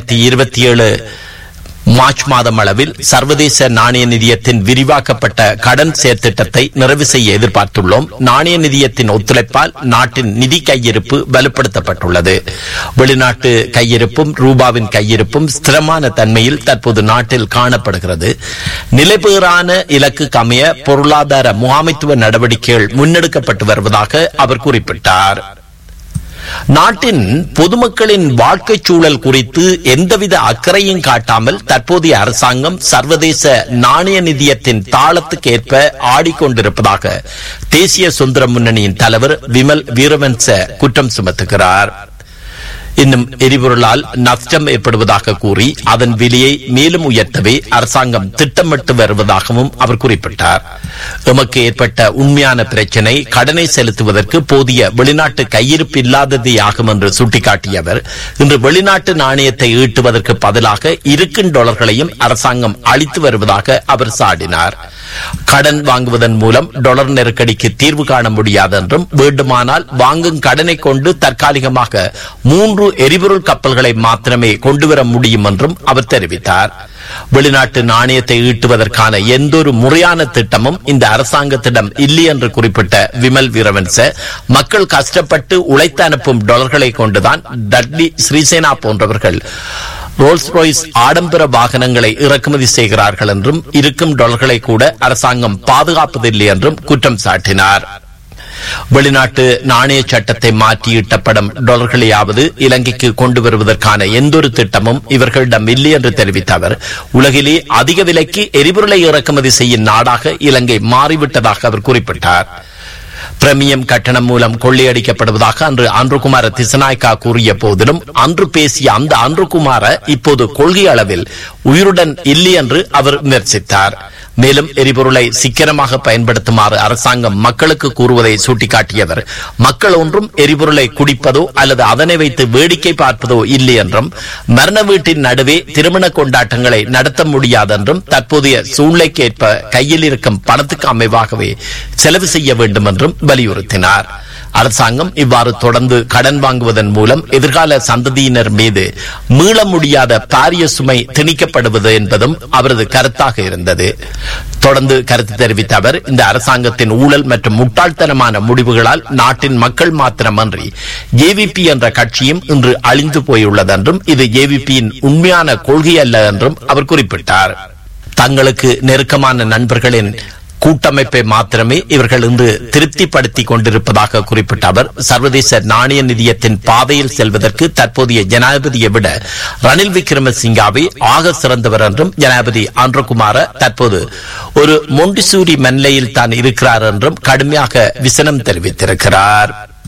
இரண்டாயிரத்தி இருபத்தி ஏழு மார்ச் மாதம் அளவில் சர்வதேச நாணய நிதியத்தின் விரிவாக்கப்பட்ட கடன் செயற்திட்டத்தை நிறைவு செய்ய எதிர்பார்த்துள்ளோம் நாணய நிதியத்தின் ஒத்துழைப்பால் நாட்டின் நிதி கையிருப்பு வலுப்படுத்தப்பட்டுள்ளது வெளிநாட்டு கையிருப்பும் ரூபாவின் கையிருப்பும் ஸ்திரமான தன்மையில் தற்போது நாட்டில் காணப்படுகிறது நிலைபெறான இலக்கு அமைய பொருளாதார முகாமைத்துவ நடவடிக்கைகள் முன்னெடுக்கப்பட்டு வருவதாக அவர் குறிப்பிட்டார் நாட்டின் பொதுமக்களின் வாழ்க்கை சூழல் குறித்து எந்தவித அக்கறையும் காட்டாமல் தற்போதைய அரசாங்கம் சர்வதேச நாணய நிதியத்தின் தாளத்துக்கு ஏற்ப ஆடிக்கொண்டிருப்பதாக தேசிய சுதந்திர முன்னணியின் தலைவர் விமல் வீரவன்ச குற்றம் சுமத்துகிறார் இன்னும் எரிபொருளால் நஷ்டம் ஏற்படுவதாக கூறி அதன் விலையை மேலும் உயர்த்தவே அரசாங்கம் திட்டமிட்டு வருவதாகவும் அவர் குறிப்பிட்டார் எமக்கு ஏற்பட்ட உண்மையான பிரச்சினை கடனை செலுத்துவதற்கு போதிய வெளிநாட்டு கையிருப்பு இல்லாததே ஆகும் என்று சுட்டிக்காட்டிய அவர் இன்று வெளிநாட்டு நாணயத்தை ஈட்டுவதற்கு பதிலாக இருக்கும் டாலர்களையும் அரசாங்கம் அளித்து வருவதாக அவர் சாடினார் கடன் வாங்குவதன் மூலம் டாலர் நெருக்கடிக்கு தீர்வு காண முடியாது என்றும் வேண்டுமானால் வாங்கும் கடனை கொண்டு தற்காலிகமாக மூன்று எரிபொருள் கப்பல்களை மாத்திரமே கொண்டுவர முடியும் என்றும் அவர் தெரிவித்தார் வெளிநாட்டு நாணயத்தை ஈட்டுவதற்கான எந்தொரு முறையான திட்டமும் இந்த அரசாங்கத்திடம் இல்லை என்று குறிப்பிட்ட விமல் வீரவன்ச மக்கள் கஷ்டப்பட்டு உழைத்து அனுப்பும் டாலர்களை கொண்டுதான் டட்லி ஸ்ரீசேனா போன்றவர்கள் ரோல்ஸ் ராய்ஸ் ஆடம்பர வாகனங்களை இறக்குமதி செய்கிறார்கள் என்றும் இருக்கும் டாலர்களை கூட அரசாங்கம் பாதுகாப்பதில்லை என்றும் குற்றம் சாட்டினார் வெளிநாட்டு நாணய சட்டத்தை மாற்றி ஈட்டப்படும் டாலர்களையாவது இலங்கைக்கு கொண்டு வருவதற்கான எந்தொரு திட்டமும் இவர்களிடம் இல்லை என்று தெரிவித்த அவர் உலகிலே அதிக விலைக்கு எரிபொருளை இறக்குமதி செய்யும் நாடாக இலங்கை மாறிவிட்டதாக அவர் குறிப்பிட்டார் பிரமியம் கட்டணம் மூலம் கொள்ளையடிக்கப்படுவதாக அன்று அன்றுகுமார திசநாயக்கா கூறிய போதிலும் அன்று பேசிய அந்த அன்றுகுமார இப்போது கொள்கை அளவில் உயிருடன் இல்லை என்று அவர் விமர்சித்தார் மேலும் எரிபொருளை சிக்கனமாக பயன்படுத்துமாறு அரசாங்கம் மக்களுக்கு கூறுவதை சுட்டிக்காட்டியவர் மக்கள் ஒன்றும் எரிபொருளை குடிப்பதோ அல்லது அதனை வைத்து வேடிக்கை பார்ப்பதோ இல்லை என்றும் மரண வீட்டின் நடுவே திருமண கொண்டாட்டங்களை நடத்த முடியாதென்றும் தற்போதைய சூழ்நிலைக்கேற்ப கையில் இருக்கும் பணத்துக்கு அமைவாகவே செலவு செய்ய வேண்டும் என்றும் வலியுறுத்தினார் அரசாங்கம் இவ்வாறு தொடர்ந்து கடன் வாங்குவதன் மூலம் எதிர்கால சந்ததியினர் மீது மீள முடியாத பாரிய சுமை திணிக்கப்படுவது என்பதும் அவரது கருத்தாக இருந்தது தொடர்ந்து கருத்து தெரிவித்த அவர் இந்த அரசாங்கத்தின் ஊழல் மற்றும் முட்டாள்தனமான முடிவுகளால் நாட்டின் மக்கள் மாத்திரமன்றி ஏவிபி என்ற கட்சியும் இன்று அழிந்து போயுள்ளது என்றும் இது ஏவிபியின் உண்மையான கொள்கை அல்ல என்றும் அவர் குறிப்பிட்டார் தங்களுக்கு நெருக்கமான நண்பர்களின் கூட்டமைப்பை மாத்திரமே இவர்கள் இன்று திருப்திப்படுத்திக் கொண்டிருப்பதாக குறிப்பிட்ட அவர் சர்வதேச நாணய நிதியத்தின் பாதையில் செல்வதற்கு தற்போதைய ஜனாதிபதியை விட ரணில் விக்ரமசிங்காவை ஆக சிறந்தவர் என்றும் ஜனாதிபதி ஆந்திரகுமார தற்போது ஒரு மொண்டிசூரி மன்லையில் தான் இருக்கிறார் என்றும் கடுமையாக விசனம் தெரிவித்திருக்கிறார்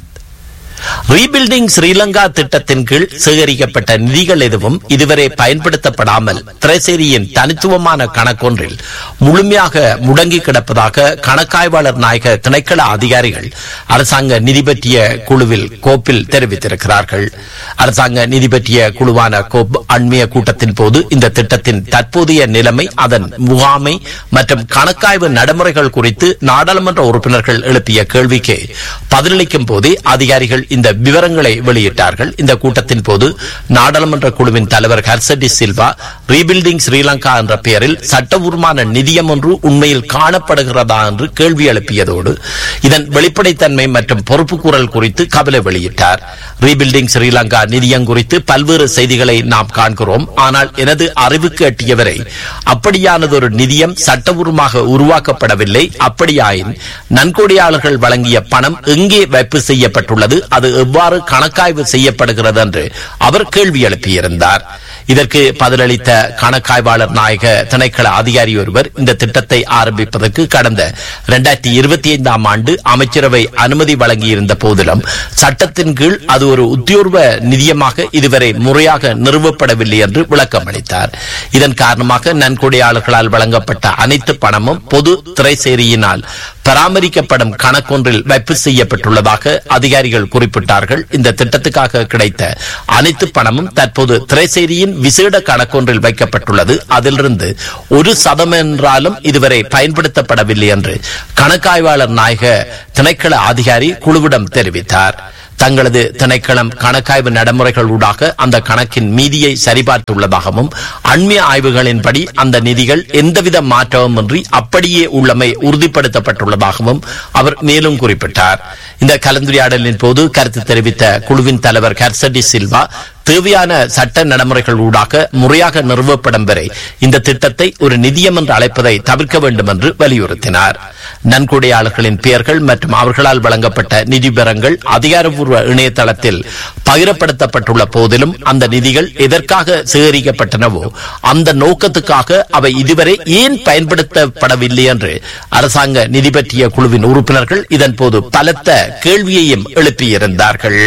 ரீபில்டிங் ஸ்ரீலங்கா திட்டத்தின் கீழ் சேகரிக்கப்பட்ட நிதிகள் எதுவும் இதுவரை பயன்படுத்தப்படாமல் திரைசேரியின் தனித்துவமான கணக்கொன்றில் முழுமையாக முடங்கி கிடப்பதாக கணக்காய்வாளர் நாயக திணைக்கள அதிகாரிகள் அரசாங்க நிதி பற்றிய குழுவில் கோப்பில் தெரிவித்திருக்கிறார்கள் அரசாங்க நிதி பற்றிய குழுவான கோப் அண்மைய கூட்டத்தின் போது இந்த திட்டத்தின் தற்போதைய நிலைமை அதன் முகாமை மற்றும் கணக்காய்வு நடைமுறைகள் குறித்து நாடாளுமன்ற உறுப்பினர்கள் எழுப்பிய கேள்விக்கு பதிலளிக்கும் போதே அதிகாரிகள் இந்த விவரங்களை வெளியிட்டார்கள் இந்த கூட்டத்தின் போது நாடாளுமன்ற குழுவின் தலைவர் ஹர்சடி சில்வா ரீபில்டிங் ஸ்ரீலங்கா என்ற பெயரில் சட்டபூர்வமான நிதியம் ஒன்று உண்மையில் காணப்படுகிறதா என்று கேள்வி எழுப்பியதோடு இதன் வெளிப்படைத்தன்மை மற்றும் பொறுப்புக்கூறல் குறித்து கவலை வெளியிட்டார் ரீபில்டிங் ஸ்ரீலங்கா நிதியம் குறித்து பல்வேறு செய்திகளை நாம் காண்கிறோம் ஆனால் எனது அறிவுக்கு எட்டியவரை அப்படியானதொரு நிதியம் சட்டபூர்வமாக உருவாக்கப்படவில்லை அப்படியாயின் நன்கொடையாளர்கள் வழங்கிய பணம் எங்கே வைப்பு செய்யப்பட்டுள்ளது அது எவ்வாறு கணக்காய்வு செய்யப்படுகிறது என்று அவர் கேள்வி எழுப்பியிருந்தார் இதற்கு பதிலளித்த கணக்காய்வாளர் நாயக திணைக்கள அதிகாரி ஒருவர் இந்த திட்டத்தை ஆரம்பிப்பதற்கு கடந்த இரண்டாயிரத்தி இருபத்தி ஐந்தாம் ஆண்டு அமைச்சரவை அனுமதி வழங்கியிருந்த போதிலும் சட்டத்தின் கீழ் அது ஒரு உத்தியோர்வ நிதியமாக இதுவரை முறையாக நிறுவப்படவில்லை என்று விளக்கம் அளித்தார் இதன் காரணமாக நன்கொடையாளர்களால் வழங்கப்பட்ட அனைத்து பணமும் பொது திரைசேரியினால் பராமரிக்கப்படும் கணக்கொன்றில் வைப்பு செய்யப்பட்டுள்ளதாக அதிகாரிகள் குறிப்பிட்டார்கள் இந்த திட்டத்துக்காக கிடைத்த அனைத்து பணமும் தற்போது திரைசேரியின் விசேட கணக்கொன்றில் வைக்கப்பட்டுள்ளது அதிலிருந்து ஒரு சதம் என்றாலும் இதுவரை பயன்படுத்தப்படவில்லை என்று கணக்காய்வாளர் நாயக திணைக்கள அதிகாரி குழுவிடம் தெரிவித்தார் தங்களது திணைக்களம் கணக்காய்வு நடைமுறைகளூடாக அந்த கணக்கின் மீதியை சரிபார்த்துள்ளதாகவும் அண்மைய ஆய்வுகளின்படி அந்த நிதிகள் எந்தவித மாற்றமுமின்றி அப்படியே உள்ளமை உறுதிப்படுத்தப்பட்டுள்ளதாகவும் அவர் மேலும் குறிப்பிட்டார் இந்த கலந்துரையாடலின் போது கருத்து தெரிவித்த குழுவின் தலைவர் கர்சடி சில்வா தேவையான சட்ட நடைமுறைகள் ஊடாக முறையாக நிறுவப்படும் வரை இந்த திட்டத்தை ஒரு நிதியம் என்று அழைப்பதை தவிர்க்க வேண்டும் என்று வலியுறுத்தினார் நன்கொடையாளர்களின் பெயர்கள் மற்றும் அவர்களால் வழங்கப்பட்ட நிதி விவரங்கள் அதிகாரப்பூர்வ இணையதளத்தில் பகிரப்படுத்தப்பட்டுள்ள போதிலும் அந்த நிதிகள் எதற்காக சேகரிக்கப்பட்டனவோ அந்த நோக்கத்துக்காக அவை இதுவரை ஏன் பயன்படுத்தப்படவில்லை என்று அரசாங்க நிதி பற்றிய குழுவின் உறுப்பினர்கள் இதன்போது பலத்த கேள்வியையும் எழுப்பியிருந்தார்கள்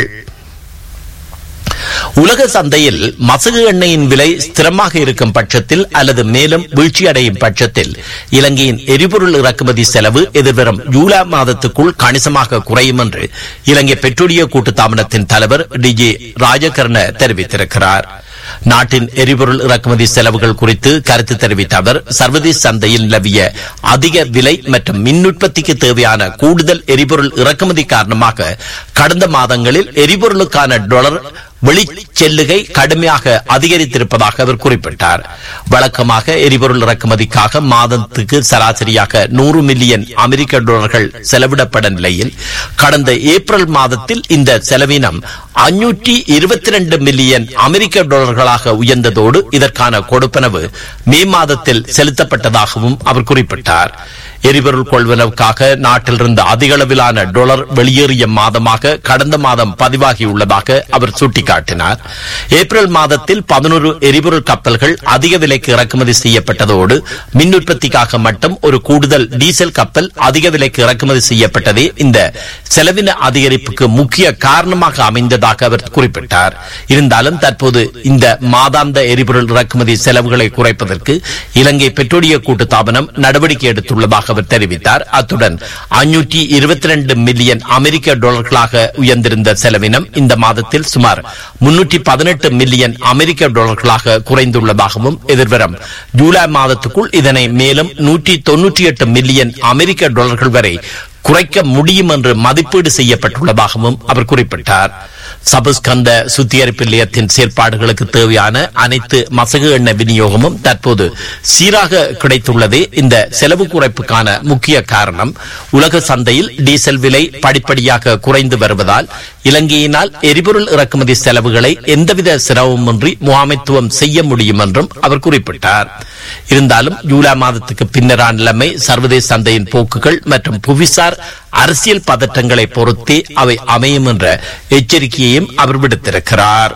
உலக சந்தையில் மசகு எண்ணெயின் விலை ஸ்திரமாக இருக்கும் பட்சத்தில் அல்லது மேலும் வீழ்ச்சியடையும் பட்சத்தில் இலங்கையின் எரிபொருள் இறக்குமதி செலவு எதிர்வரும் ஜூலை மாதத்துக்குள் கணிசமாக குறையும் என்று இலங்கை பெட்ரோலிய கூட்டுத்தாபனத்தின் தலைவர் டி ஜே ராஜகர்ண தெரிவித்திருக்கிறார் நாட்டின் எரிபொருள் இறக்குமதி செலவுகள் குறித்து கருத்து தெரிவித்த அவர் சர்வதேச சந்தையில் நிலவிய அதிக விலை மற்றும் மின் உற்பத்திக்கு தேவையான கூடுதல் எரிபொருள் இறக்குமதி காரணமாக கடந்த மாதங்களில் எரிபொருளுக்கான டாலர் வெளிச்செல்லுகை கடுமையாக அதிகரித்திருப்பதாக அவர் குறிப்பிட்டார் வழக்கமாக எரிபொருள் இறக்குமதிக்காக மாதத்துக்கு சராசரியாக நூறு மில்லியன் அமெரிக்க டாலர்கள் செலவிடப்பட நிலையில் கடந்த ஏப்ரல் மாதத்தில் இந்த செலவினம் அஞ்சூற்றி இருபத்தி ரெண்டு மில்லியன் அமெரிக்க டாலர்களாக உயர்ந்ததோடு இதற்கான கொடுப்பனவு மே மாதத்தில் செலுத்தப்பட்டதாகவும் அவர் குறிப்பிட்டார் எரிபொருள் கொள்வனவுக்காக நாட்டிலிருந்து அதிக அளவிலான டாலர் வெளியேறிய மாதமாக கடந்த மாதம் பதிவாகியுள்ளதாக அவர் சுட்டிக்காட்டினார் ஏப்ரல் மாதத்தில் பதினோரு எரிபொருள் கப்பல்கள் அதிக விலைக்கு இறக்குமதி செய்யப்பட்டதோடு மின் உற்பத்திக்காக மட்டும் ஒரு கூடுதல் டீசல் கப்பல் அதிக விலைக்கு இறக்குமதி செய்யப்பட்டதே இந்த செலவின அதிகரிப்புக்கு முக்கிய காரணமாக அமைந்ததாக அவர் குறிப்பிட்டார் இருந்தாலும் தற்போது இந்த மாதாந்த எரிபொருள் இறக்குமதி செலவுகளை குறைப்பதற்கு இலங்கை பெட்ரோலிய கூட்டுத்தாபனம் நடவடிக்கை எடுத்துள்ளதாக அவர் தெரிவித்தார் அத்துடன் அஞ்சூற்றி இருபத்தி ரெண்டு மில்லியன் அமெரிக்க டாலர்களாக உயர்ந்திருந்த செலவினம் இந்த மாதத்தில் சுமார் முன்னூற்றி பதினெட்டு மில்லியன் அமெரிக்க டாலர்களாக குறைந்துள்ளதாகவும் எதிர்வரும் ஜூலை மாதத்துக்குள் இதனை மேலும் நூற்றி தொன்னூற்றி எட்டு மில்லியன் அமெரிக்க டாலர்கள் வரை குறைக்க முடியும் என்று மதிப்பீடு செய்யப்பட்டுள்ளதாகவும் அவர் குறிப்பிட்டார் சபஸ்கந்த சுத்திகரிப்பு நிலையத்தின் செயற்பாடுகளுக்கு தேவையான அனைத்து மசகு எண்ணெய் விநியோகமும் தற்போது சீராக கிடைத்துள்ளதே இந்த செலவு குறைப்புக்கான முக்கிய காரணம் உலக சந்தையில் டீசல் விலை படிப்படியாக குறைந்து வருவதால் இலங்கையினால் எரிபொருள் இறக்குமதி செலவுகளை எந்தவித சிரமமின்றி முகாமைத்துவம் செய்ய முடியும் என்றும் அவர் குறிப்பிட்டார் இருந்தாலும் ஜூலை மாதத்துக்கு பின்னரான நிலைமை சர்வதேச சந்தையின் போக்குகள் மற்றும் புவிசார் அரசியல் பதற்றங்களை பொறுத்தே அவை அமையும் என்ற எச்சரிக்கையையும் அவர் விடுத்திருக்கிறார்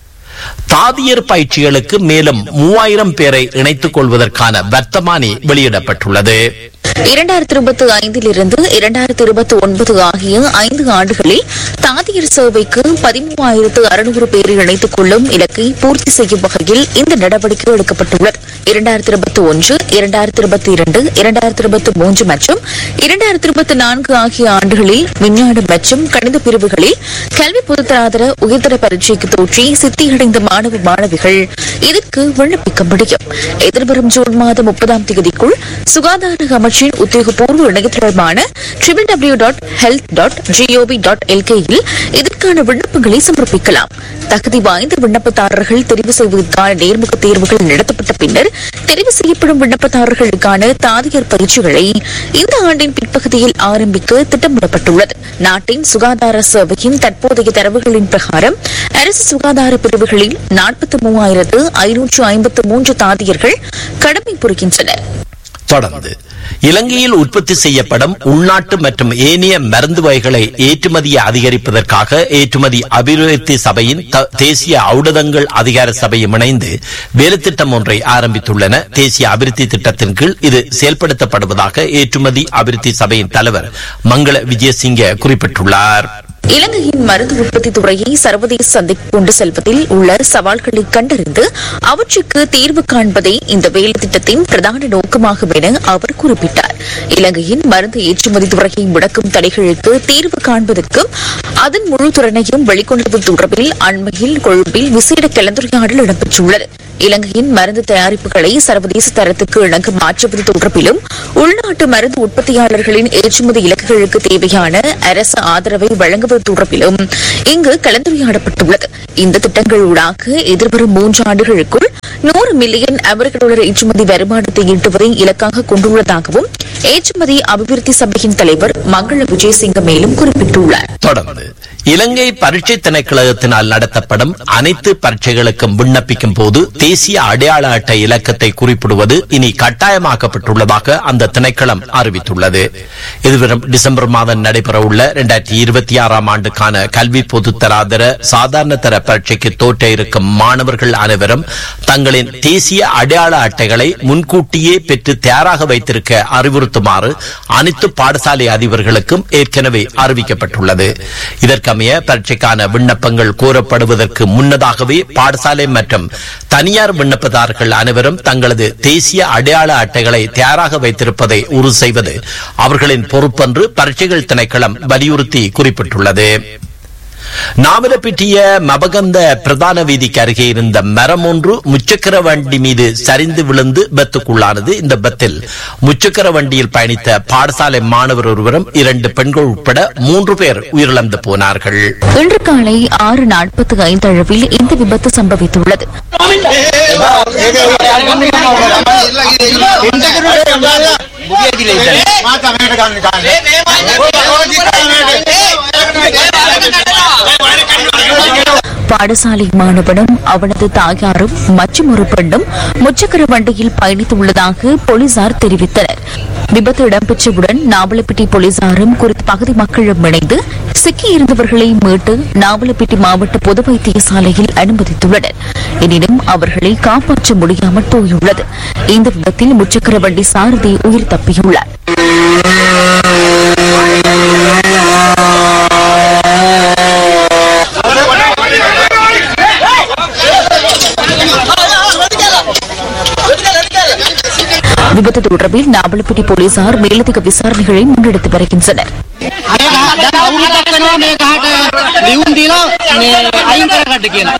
தாதியர் பயிற்சிகளுக்கு மேலும் மூவாயிரம் பேரை இணைத்துக் கொள்வதற்கான வர்த்தமானி வெளியிடப்பட்டுள்ளது இரண்டாயிரத்தி இருபத்தி ஐந்திலிருந்து இரண்டாயிரத்தி இருபத்தி ஒன்பது ஆகிய ஐந்து ஆண்டுகளில் தாதியர் சேவைக்கு பதிமூவாயிரத்து அறுநூறு பேரை இணைத்துக் கொள்ளும் இலக்கை பூர்த்தி செய்யும் வகையில் இந்த நடவடிக்கை எடுக்கப்பட்டுள்ளது இரண்டாயிரத்தி இருபத்தி ஒன்று இரண்டாயிரத்தி இருபத்தி இரண்டு இரண்டாயிரத்தி இருபத்தி மூன்று மற்றும் இரண்டாயிரத்தி இருபத்தி நான்கு ஆகிய ஆண்டுகளில் விஞ்ஞானம் மற்றும் கணித பிரிவுகளில் கல்வி பொதுத்தராதர உயர்தர பரீட்சைக்கு தோற்றி சித்தியடைந்த மாணவ மாணவிகள் இதற்கு விண்ணப்பிக்க முடியும் எதிர்வரும் ஜூன் மாதம் முப்பதாம் தேதிக்குள் சுகாதார அமைச்சின் உத்தியோகபூர்வ இணையதளமான triple W dot health dot G O V dot எல்கேயில் இதற்கான விண்ணப்பங்களை சமர்ப்பிக்கலாம் தகுதி வாய்ந்த விண்ணப்பதாரர்கள் தெரிவு செய்வதற்கான நேர்முக தேர்வுகள் நடத்தப்பட்ட பின்னர் தெரிவு செய்யப்படும் விண்ணப்பதாரர்களுக்கான தாதியர் பயிற்சிகளை இந்த ஆண்டின் பிற்பகுதியில் ஆரம்பிக்க திட்டமிடப்பட்டுள்ளது நாட்டின் சுகாதார சேவையின் தற்போதைய தரவுகளின் பிரகாரம் அரசு சுகாதார பிரிவுகளில் நாற்பத்தி மூவாயிரத்து ஐநூற்று ஐம்பத்து மூன்று தாதியர்கள் கடமை புரிகின்றனர் தொடர்ந்து இலங்கையில் உற்பத்தி செய்யப்படும் உள்நாட்டு மற்றும் ஏனைய மருந்து வகைகளை ஏற்றுமதியை அதிகரிப்பதற்காக ஏற்றுமதி அபிவிருத்தி சபையின் த- தேசிய ஊடகங்கள் அதிகார சபையும் இணைந்து வேலைத்திட்டம் ஒன்றை ஆரம்பித்துள்ளன தேசிய அபிவிருத்தி திட்டத்தின் கீழ் இது செயல்படுத்தப்படுவதாக ஏற்றுமதி அபிவிருத்தி சபையின் தலைவர் மங்கள விஜயசிங்க குறிப்பிட்டுள்ளார் இலங்கையின் மருந்து உற்பத்தி துறையை சர்வதேச சந்தைக்கு கொண்டு செல்வதில் உள்ள சவால்களை கண்டறிந்து அவற்றுக்கு தீர்வு காண்பதே இந்த வேலை திட்டத்தின் பிரதான நோக்கமாகும் என அவர் குறிப்பிட்டார் இலங்கையின் மருந்து ஏற்றுமதி துறையை முடக்கும் தடைகளுக்கு தீர்வு காண்பதற்கும் அதன் முழு திறனையும் வெளிக்கொண்டது தொடர்பில் அண்மையில் கொழும்பில் விசேட கலந்துரையாடல் இடம்பெற்றுள்ளது இலங்கையின் மருந்து தயாரிப்புகளை சர்வதேச தரத்துக்கு இணங்க மாற்றுவது தொடர்பிலும் உள்நாட்டு மருந்து உற்பத்தியாளர்களின் ஏற்றுமதி இலக்குகளுக்கு தேவையான அரசு ஆதரவை வழங்குவது தொடர்பிலும் இங்கு கலந்துரையாடப்பட்டுள்ளது இந்த திட்டங்களூடாக எதிர்வரும் மூன்று ஆண்டுகளுக்குள் நூறு மில்லியன் அமெரிக்க டாலர் ஏற்றுமதி வருமானத்தை ஈட்டுவதை இலக்காக கொண்டுள்ளதாகவும் ஏற்றுமதி அபிவிருத்தி சபையின் தலைவர் மங்கள விஜயசிங்க மேலும் குறிப்பிட்டுள்ளார் தொடர்ந்து இலங்கை பரீட்சை திணைக்களத்தினால் நடத்தப்படும் அனைத்து பரீட்சைகளுக்கும் விண்ணப்பிக்கும் போது தேசிய அடையாள அட்டை இலக்கத்தை குறிப்பிடுவது இனி கட்டாயமாக்கப்பட்டுள்ளதாக அந்த திணைக்களம் அறிவித்துள்ளது எதிர்வரும் டிசம்பர் மாதம் நடைபெறவுள்ள இரண்டாயிரத்தி இருபத்தி ஆறாம் ஆண்டுக்கான கல்வி பொதுத்தராதர சாதாரண தர பரீட்சைக்கு தோற்ற இருக்கும் மாணவர்கள் அனைவரும் தங்களின் தேசிய அடையாள அட்டைகளை முன்கூட்டியே பெற்று தயாராக வைத்திருக்க அறிவுறுத்துமாறு அனைத்து பாடசாலை அதிபர்களுக்கும் ஏற்கனவே அறிவிக்கப்பட்டுள்ளது இதற்கமைய பரீட்சைக்கான விண்ணப்பங்கள் கோரப்படுவதற்கு முன்னதாகவே பாடசாலை மற்றும் தனியார் விண்ணப்பதாரர்கள் அனைவரும் தங்களது தேசிய அடையாள அட்டைகளை தயாராக வைத்திருப்பதை உறுதி செய்வது அவர்களின் பொறுப்பென்று பரீட்சைகள் திணைக்களம் வலியுறுத்தி குறிப்பிட்டுள்ளது நாவலப்பிட்டிய மபகந்த பிரதான வீதிக்கு அருகே இருந்த மரம் ஒன்று முச்சக்கர வண்டி மீது சரிந்து விழுந்து பத்துக்குள்ளானது இந்த பத்தில் முச்சக்கர வண்டியில் பயணித்த பாடசாலை மாணவர் ஒருவரும் இரண்டு பெண்கள் உட்பட மூன்று பேர் உயிரிழந்து போனார்கள் இன்று காலை ஆறு நாற்பத்தி ஐந்து அளவில் இந்த விபத்து சம்பவித்துள்ளது பாடசாலை மாணவனும் அவனது தாயாரும் மற்றும் ஒரு பெண்ணும் முச்சக்கர வண்டியில் பயணித்துள்ளதாக போலீசார் தெரிவித்தனர் விபத்து இடம்பெற்றவுடன் நாவலப்பிட்டி போலீசாரும் குறித்த பகுதி மக்களும் இணைந்து சிக்கியிருந்தவர்களை மீட்டு நாவலப்பிட்டி மாவட்ட பொது வைத்தியசாலையில் அனுமதித்துள்ளனர் எனினும் அவர்களை காப்பாற்ற முடியாமல் போயுள்ளது இந்த விபத்தில் முச்சக்கர வண்டி சாரதி உயிர் தப்பியுள்ளார் விபத்து தொடர்பில் நாவலப்பிட்டி போலீசார் மேலதிக விசாரணைகளை முன்னெடுத்து வருகின்றனர் අය දැන් අවුරුද්දක් වෙනවා මේ ගහට ලියුම් දීලා මේ අයින් කරගන්න කියලා.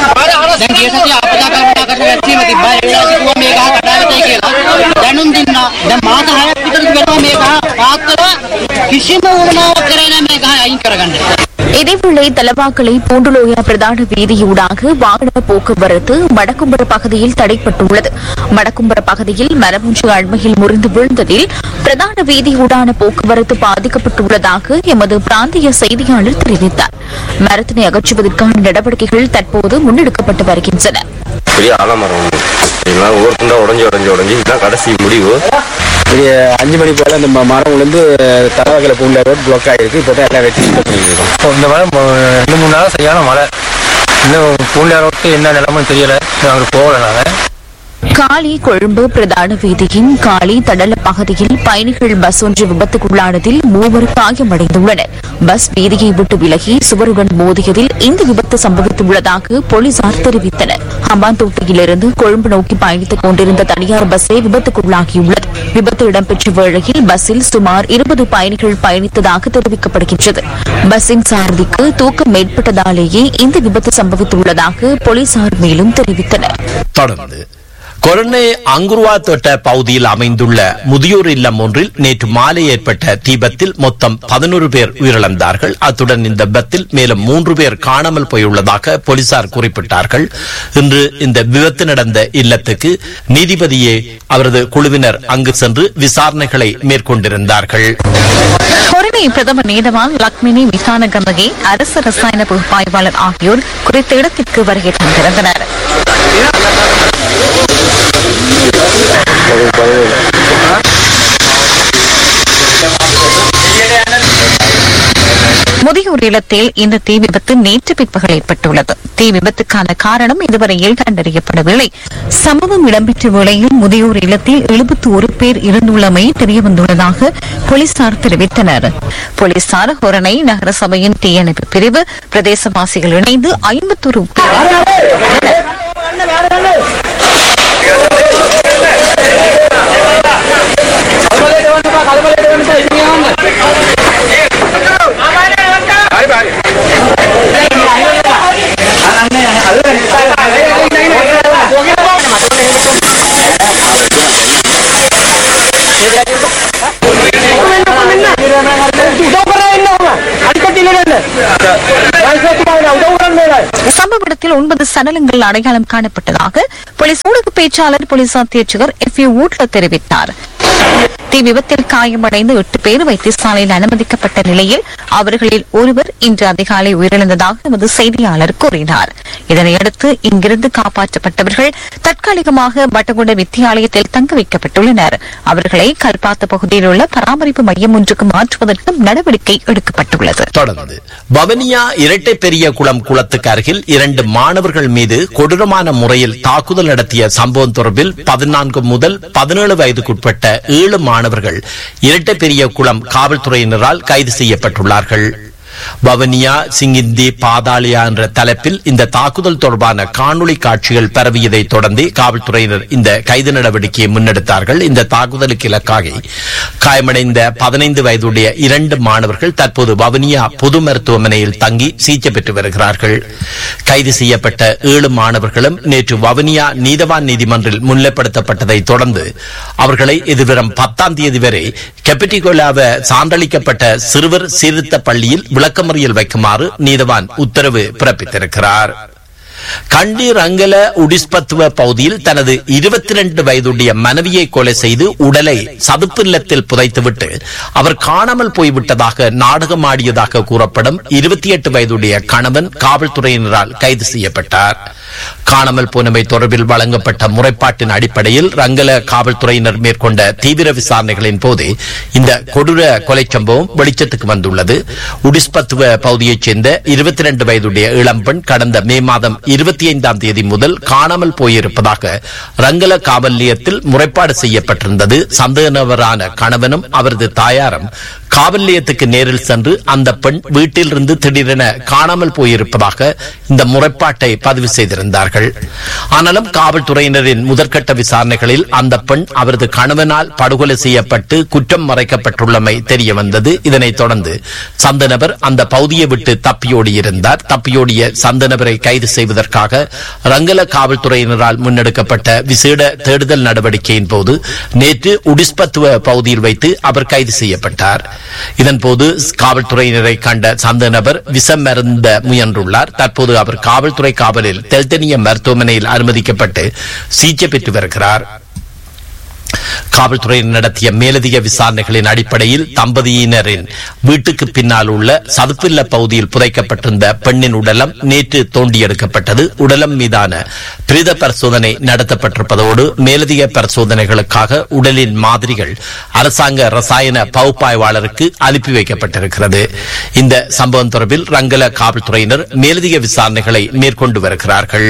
දැන් ගිය සතිය අපදා කල්පනා කරලා වැච්චීම තිබ්බා. ඒ වෙලාවට කිව්වා මේ ගහ කඩාවතේ කියලා. දැනුම් දුන්නා. දැන් මාස 6ක් විතර වෙනවා මේ ගහ පාත්තලා කිසිම උවමනාවක් කරේ නැහැ මේ ගහ අයින් කරගන්න. இதேவேளை தலவாக்கலை பூண்டுலோயா பிரதான வீதியூடாக வாகன போக்குவரத்து மடக்கும்பர பகுதியில் தடைப்பட்டுள்ளது மடக்கும்பர பகுதியில் மரம் ஒன்று அண்மையில் முறிந்து விழுந்ததில் பிரதான வீதியூடான போக்குவரத்து பாதிக்கப்பட்டுள்ளதாக எமது பிராந்திய செய்தியாளர் தெரிவித்தார் மரத்தினை அகற்றுவதற்கான நடவடிக்கைகள் தற்போது முன்னெடுக்கப்பட்டு வருகின்றன பெரிய ஆலமரம் ஒன்று சரிங்களா ஒவ்வொரு துண்டா உடஞ்சி உடஞ்சி உடஞ்சி இதுதான் கடைசி முடிவு பெரிய அஞ்சு மணி போல இந்த ம- மரம் விழுந்து தலைவகையில் பூண்ட ரோட் பிளாக் ஆகிருக்கு இப்போ தான் எல்லாம் வெட்டி சுத்தம் பண்ணிட்டு இருக்கோம் இப்போ இந்த மழை ம- ரெண்டு மூணு நாள் சரியான மழை இன்னும் பூண்டியா ரோட்டு என்ன நிலமன்னு தெரியல இன்னும் அங்கே போகல நாங்கள் காலி கொழும்பு பிரதான வீதியின் காலி தடல பகுதியில் பயணிகள் பஸ் ஒன்று விபத்துக்குள்ளானதில் மூவர் காயமடைந்துள்ளனர் பஸ் வீதியை விட்டு விலகி சுவருடன் மோதியதில் இந்த விபத்து சம்பவித்துள்ளதாக போலீசார் தெரிவித்தனர் ஹம்பாந்தோட்டையிலிருந்து கொழும்பு நோக்கி பயணித்துக் கொண்டிருந்த தனியார் பஸ்ஸே விபத்துக்குள்ளாகியுள்ளது விபத்து இடம்பெற்ற வேளையில் பஸ்ஸில் சுமார் இருபது பயணிகள் பயணித்ததாக தெரிவிக்கப்படுகின்றது பஸ்ஸின் சாரதிக்கு தூக்கம் ஏற்பட்டதாலேயே இந்த விபத்து சம்பவித்துள்ளதாக போலீசார் மேலும் தெரிவித்தனர் தொடர்ந்து கொரோனை அங்குருவா தோட்ட பகுதியில் அமைந்துள்ள முதியோர் இல்லம் ஒன்றில் நேற்று மாலை ஏற்பட்ட தீபத்தில் மொத்தம் பதினோரு பேர் உயிரிழந்தார்கள் அத்துடன் இந்த விபத்தில் மேலும் மூன்று பேர் காணாமல் போயுள்ளதாக போலீசார் குறிப்பிட்டார்கள் இன்று இந்த விபத்து நடந்த இல்லத்துக்கு நீதிபதியே அவரது குழுவினர் அங்கு சென்று விசாரணைகளை மேற்கொண்டிருந்தார்கள் கொரினை பிரதமர் நேதவால் லக்மினி விசான கந்தகி அரசு ரசாயன பகுப்பாய்வாளர் ஆகியோர் குறித்த இடத்திற்கு வருகை தந்திருந்தனர் முதியோர் இல்லத்தில் இந்த தீ விபத்து நேற்று பிற்பகல் ஏற்பட்டுள்ளது தீ விபத்துக்கான காரணம் இதுவரையில் கண்டறியப்படவில்லை சம்பவம் இடம்பெற்ற வேளையில் முதியோர் இல்லத்தில் எழுபத்தி ஒரு பேர் இருந்துள்ளமை தெரியவந்துள்ளதாக போலீசார் தெரிவித்தனர் போலீசார் ஹொரணை நகர சபையின் தீயணைப்பு பிரிவு பிரதேசவாசிகள் இணைந்து ஐம்பத்தொரு இடத்தில் ஒன்பது சடலங்கள் அடையாளம் காணப்பட்டதாக போலீஸ் ஊடக பேச்சாளர் போலீஸ் அத்தியட்சகர் எஃப் யூ ஊட்ல தெரிவித்தார் தீ விபத்தில் காயமடைந்த எட்டு பேர் வைத்தியசாலையில் அனுமதிக்கப்பட்ட நிலையில் அவர்களில் ஒருவர் இன்று அதிகாலை உயிரிழந்ததாக எமது செய்தியாளர் கூறினார் இதனையடுத்து இங்கிருந்து காப்பாற்றப்பட்டவர்கள் தற்காலிகமாக வட்டகுட வித்தியாலயத்தில் தங்க வைக்கப்பட்டுள்ளனர் அவர்களை கல்பாத்த பகுதியில் உள்ள பராமரிப்பு மையம் ஒன்றுக்கு மாற்றுவதற்கும் நடவடிக்கை எடுக்கப்பட்டுள்ளது தொடர்ந்து வவனியா இரட்டை பெரிய குளம் குளத்துக்கு அருகில் இரண்டு மாணவர்கள் மீது கொடூரமான முறையில் தாக்குதல் நடத்திய சம்பவம் தொடர்பில் பதினான்கு முதல் பதினேழு வயதுக்குட்பட்ட ஏழு மாணவர்கள் இரட்டை பெரிய குளம் காவல்துறையினரால் கைது செய்யப்பட்டுள்ளார்கள் வவனியா சிங்கிந்தி பாதாளியா என்ற தலைப்பில் இந்த தாக்குதல் தொடர்பான காணொளி காட்சிகள் பரவியதை தொடர்ந்து காவல்துறையினர் இந்த கைது நடவடிக்கையை முன்னெடுத்தார்கள் இந்த தாக்குதலுக்கு இலக்காகி காயமடைந்த பதினைந்து வயதுடைய இரண்டு மாணவர்கள் தற்போது வவனியா பொது மருத்துவமனையில் தங்கி சிகிச்சை பெற்று வருகிறார்கள் கைது செய்யப்பட்ட ஏழு மாணவர்களும் நேற்று வவனியா நீதவான் நீதிமன்றில் முன்னிலைப்படுத்தப்பட்டதை தொடர்ந்து அவர்களை எதிர்வரும் பத்தாம் தேதி வரை கெப்பட்டிகோலாவ சான்றளிக்கப்பட்ட சிறுவர் சீர்திருத்த பள்ளியில் விளக்கமறியல் வைக்குமாறு நீதவான் உத்தரவு பிறப்பித்திருக்கிறார் கண்டி ரங்கல உடிஸ்பத்துவ பகுதியில் தனது இருபத்தி ரெண்டு வயதுடைய மனைவியை கொலை செய்து உடலை சதுப்பு நிலத்தில் புதைத்துவிட்டு அவர் காணாமல் போய்விட்டதாக நாடகமாடியதாக கூறப்படும் இருபத்தி எட்டு வயதுடைய கணவன் காவல்துறையினரால் கைது செய்யப்பட்டார் காணாமல் போனவை தொடர்பில் வழங்கப்பட்ட முறைப்பாட்டின் அடிப்படையில் ரங்கல காவல்துறையினர் மேற்கொண்ட தீவிர விசாரணைகளின் போது இந்த கொடூர கொலை சம்பவம் வெளிச்சத்துக்கு வந்துள்ளது உடிஸ்பத்துவ பகுதியைச் சேர்ந்த இருபத்தி ரெண்டு வயதுடைய இளம்பெண் கடந்த மே மாதம் இருபத்தி ஐந்தாம் தேதி முதல் காணாமல் போயிருப்பதாக ரங்கல காவல் நிலையத்தில் முறைப்பாடு செய்யப்பட்டிருந்தது சந்தேகநபரான கணவனும் அவரது தாயாரும் காவல் நிலையத்துக்கு நேரில் சென்று அந்த பெண் வீட்டிலிருந்து திடீரென காணாமல் போயிருப்பதாக இந்த முறைப்பாட்டை பதிவு செய்திருந்தார்கள் ஆனாலும் காவல்துறையினரின் முதற்கட்ட விசாரணைகளில் அந்த பெண் அவரது கணவனால் படுகொலை செய்யப்பட்டு குற்றம் மறைக்கப்பட்டுள்ளமை தெரிய வந்தது இதனைத் தொடர்ந்து சந்த நபர் அந்த பகுதியை விட்டு தப்பியோடியிருந்தார் தப்பியோடிய சந்த நபரை கைது செய்வதற்காக ரங்கல காவல்துறையினரால் முன்னெடுக்கப்பட்ட விசேட தேடுதல் நடவடிக்கையின் போது நேற்று உடிஸ்பத்துவ பகுதியில் வைத்து அவர் கைது செய்யப்பட்டார் இதன்போது காவல்துறையினரை கண்ட சந்த நபர் விஷம் மருந்த முயன்றுள்ளார் தற்போது அவர் காவல்துறை காவலில் தெல்தனிய மருத்துவமனையில் அனுமதிக்கப்பட்டு சிகிச்சை பெற்று வருகிறார் காவல்துறையினர் நடத்திய மேலதிக விசாரணைகளின் அடிப்படையில் தம்பதியினரின் வீட்டுக்கு பின்னால் உள்ள சதுப்பில்ல பகுதியில் புதைக்கப்பட்டிருந்த பெண்ணின் உடலம் நேற்று தோண்டி எடுக்கப்பட்டது உடலம் மீதான பிரேத பரிசோதனை நடத்தப்பட்டிருப்பதோடு மேலதிக பரிசோதனைகளுக்காக உடலின் மாதிரிகள் அரசாங்க ரசாயன பகுப்பாய்வாளருக்கு அனுப்பி வைக்கப்பட்டிருக்கிறது இந்த சம்பவம் தொடர்பில் ரங்கல காவல்துறையினர் மேலதிக விசாரணைகளை மேற்கொண்டு வருகிறார்கள்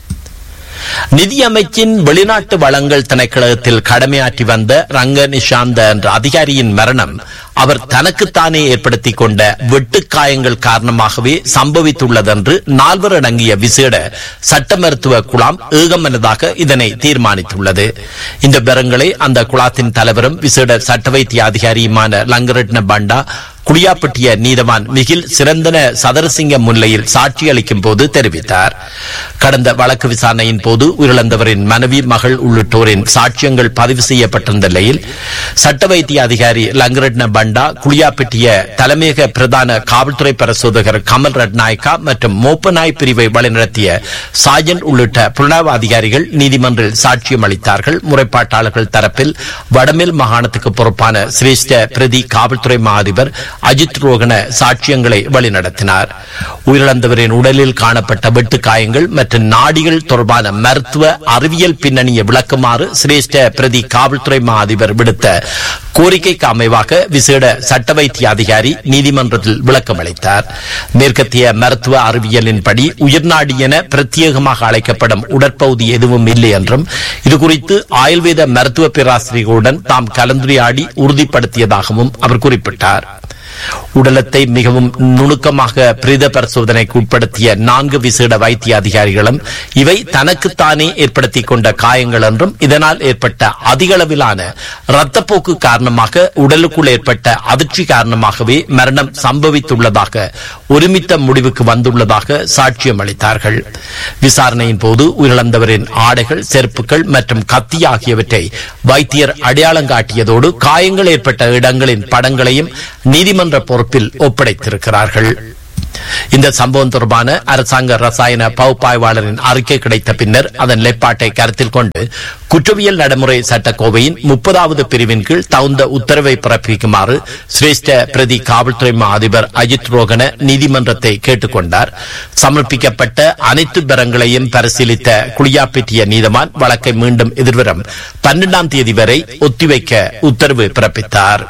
நிதி அமைச்சின் வெளிநாட்டு வளங்கள் திணைக்களத்தில் கடமையாற்றி வந்த ரங்க நிஷாந்த என்ற அதிகாரியின் மரணம் அவர் தனக்குத்தானே ஏற்படுத்திக் கொண்ட வெட்டுக்காயங்கள் காரணமாகவே சம்பவித்துள்ளதென்று நால்வர் அடங்கிய விசேட சட்ட மருத்துவ குழாம் ஏகமனதாக இதனை தீர்மானித்துள்ளது இந்த விவரங்களை அந்த குழாத்தின் தலைவரும் விசேட சட்ட வைத்திய அதிகாரியுமான லங்கரட்ன பண்டா குடியாப்பட்டிய நீதவான் மிகில் சிறந்தன சதரசிங்க முன்னிலையில் சாட்சி அளிக்கும் போது தெரிவித்தார் கடந்த வழக்கு விசாரணையின் போது உயிரிழந்தவரின் மனைவி மகள் உள்ளிட்டோரின் சாட்சியங்கள் பதிவு செய்யப்பட்டிருந்த நிலையில் சட்ட வைத்திய அதிகாரி லங்கரட்ன பண்டா குளியாப்பட்டிய தலைமையக பிரதான காவல்துறை பரிசோதகர் கமல் ரட்நாயக்கா மற்றும் மோப்பநாய் பிரிவை வழிநடத்திய சாஜன் உள்ளிட்ட புலனாய்வு அதிகாரிகள் நீதிமன்றில் சாட்சியம் அளித்தார்கள் முறைப்பாட்டாளர்கள் தரப்பில் வடமேல் மாகாணத்துக்கு பொறுப்பான சிரேஷ்ட பிரதி காவல்துறை மா அதிபர் அஜித் ரோகன சாட்சியங்களை வழிநடத்தினார் உயிரிழந்தவரின் உடலில் காணப்பட்ட வெட்டு காயங்கள் மற்றும் நாடிகள் தொடர்பான மருத்துவ அறிவியல் பின்னணியை விளக்குமாறு சிரேஷ்ட பிரதி காவல்துறை மா அதிபர் விடுத்த கோரிக்கைக்கு அமைவாக விசேட சட்ட வைத்திய அதிகாரி நீதிமன்றத்தில் விளக்கம் அளித்தார் மேற்கத்திய மருத்துவ அறிவியலின்படி உயிர்நாடி என பிரத்யேகமாக அழைக்கப்படும் உடற்பகுதி எதுவும் இல்லை என்றும் இதுகுறித்து ஆயுர்வேத மருத்துவ பேராசிரியர்களுடன் தாம் கலந்துரையாடி உறுதிப்படுத்தியதாகவும் அவர் குறிப்பிட்டார் உடலத்தை மிகவும் நுணுக்கமாக பிரேத பரிசோதனைக்கு உட்படுத்திய நான்கு விசேட வைத்திய அதிகாரிகளும் இவை தனக்குத்தானே ஏற்படுத்திக் கொண்ட காயங்கள் என்றும் இதனால் ஏற்பட்ட அதிகளவிலான இரத்தப்போக்கு காரணமாக உடலுக்குள் ஏற்பட்ட அதிர்ச்சி காரணமாகவே மரணம் சம்பவித்துள்ளதாக ஒருமித்த முடிவுக்கு வந்துள்ளதாக சாட்சியம் அளித்தார்கள் விசாரணையின் போது உயிரிழந்தவரின் ஆடைகள் செருப்புகள் மற்றும் கத்தி ஆகியவற்றை வைத்தியர் அடையாளம் காட்டியதோடு காயங்கள் ஏற்பட்ட இடங்களின் படங்களையும் நீதிமன்ற பொறுப்பில் ஒப்படைத்திருக்கிறார்கள் இந்த சம்பவம் தொடர்பான அரசாங்க ரசாயன பகுப்பாய்வாளரின் அறிக்கை கிடைத்த பின்னர் அதன் நிலைப்பாட்டை கருத்தில் கொண்டு குற்றவியல் நடைமுறை சட்டக்கோவையின் முப்பதாவது பிரிவின் கீழ் தகுந்த உத்தரவை பிறப்பிக்குமாறு சிரேஷ்ட பிரதி காவல்துறை மா அதிபர் அஜித் ரோகன நீதிமன்றத்தை கேட்டுக் கொண்டார் சமர்ப்பிக்கப்பட்ட அனைத்து பெறங்களையும் பரிசீலித்த குளியாப்பிட்டிய நீதவான் வழக்கை மீண்டும் எதிர்வரும் பன்னெண்டாம் தேதி வரை ஒத்திவைக்க உத்தரவு பிறப்பித்தார்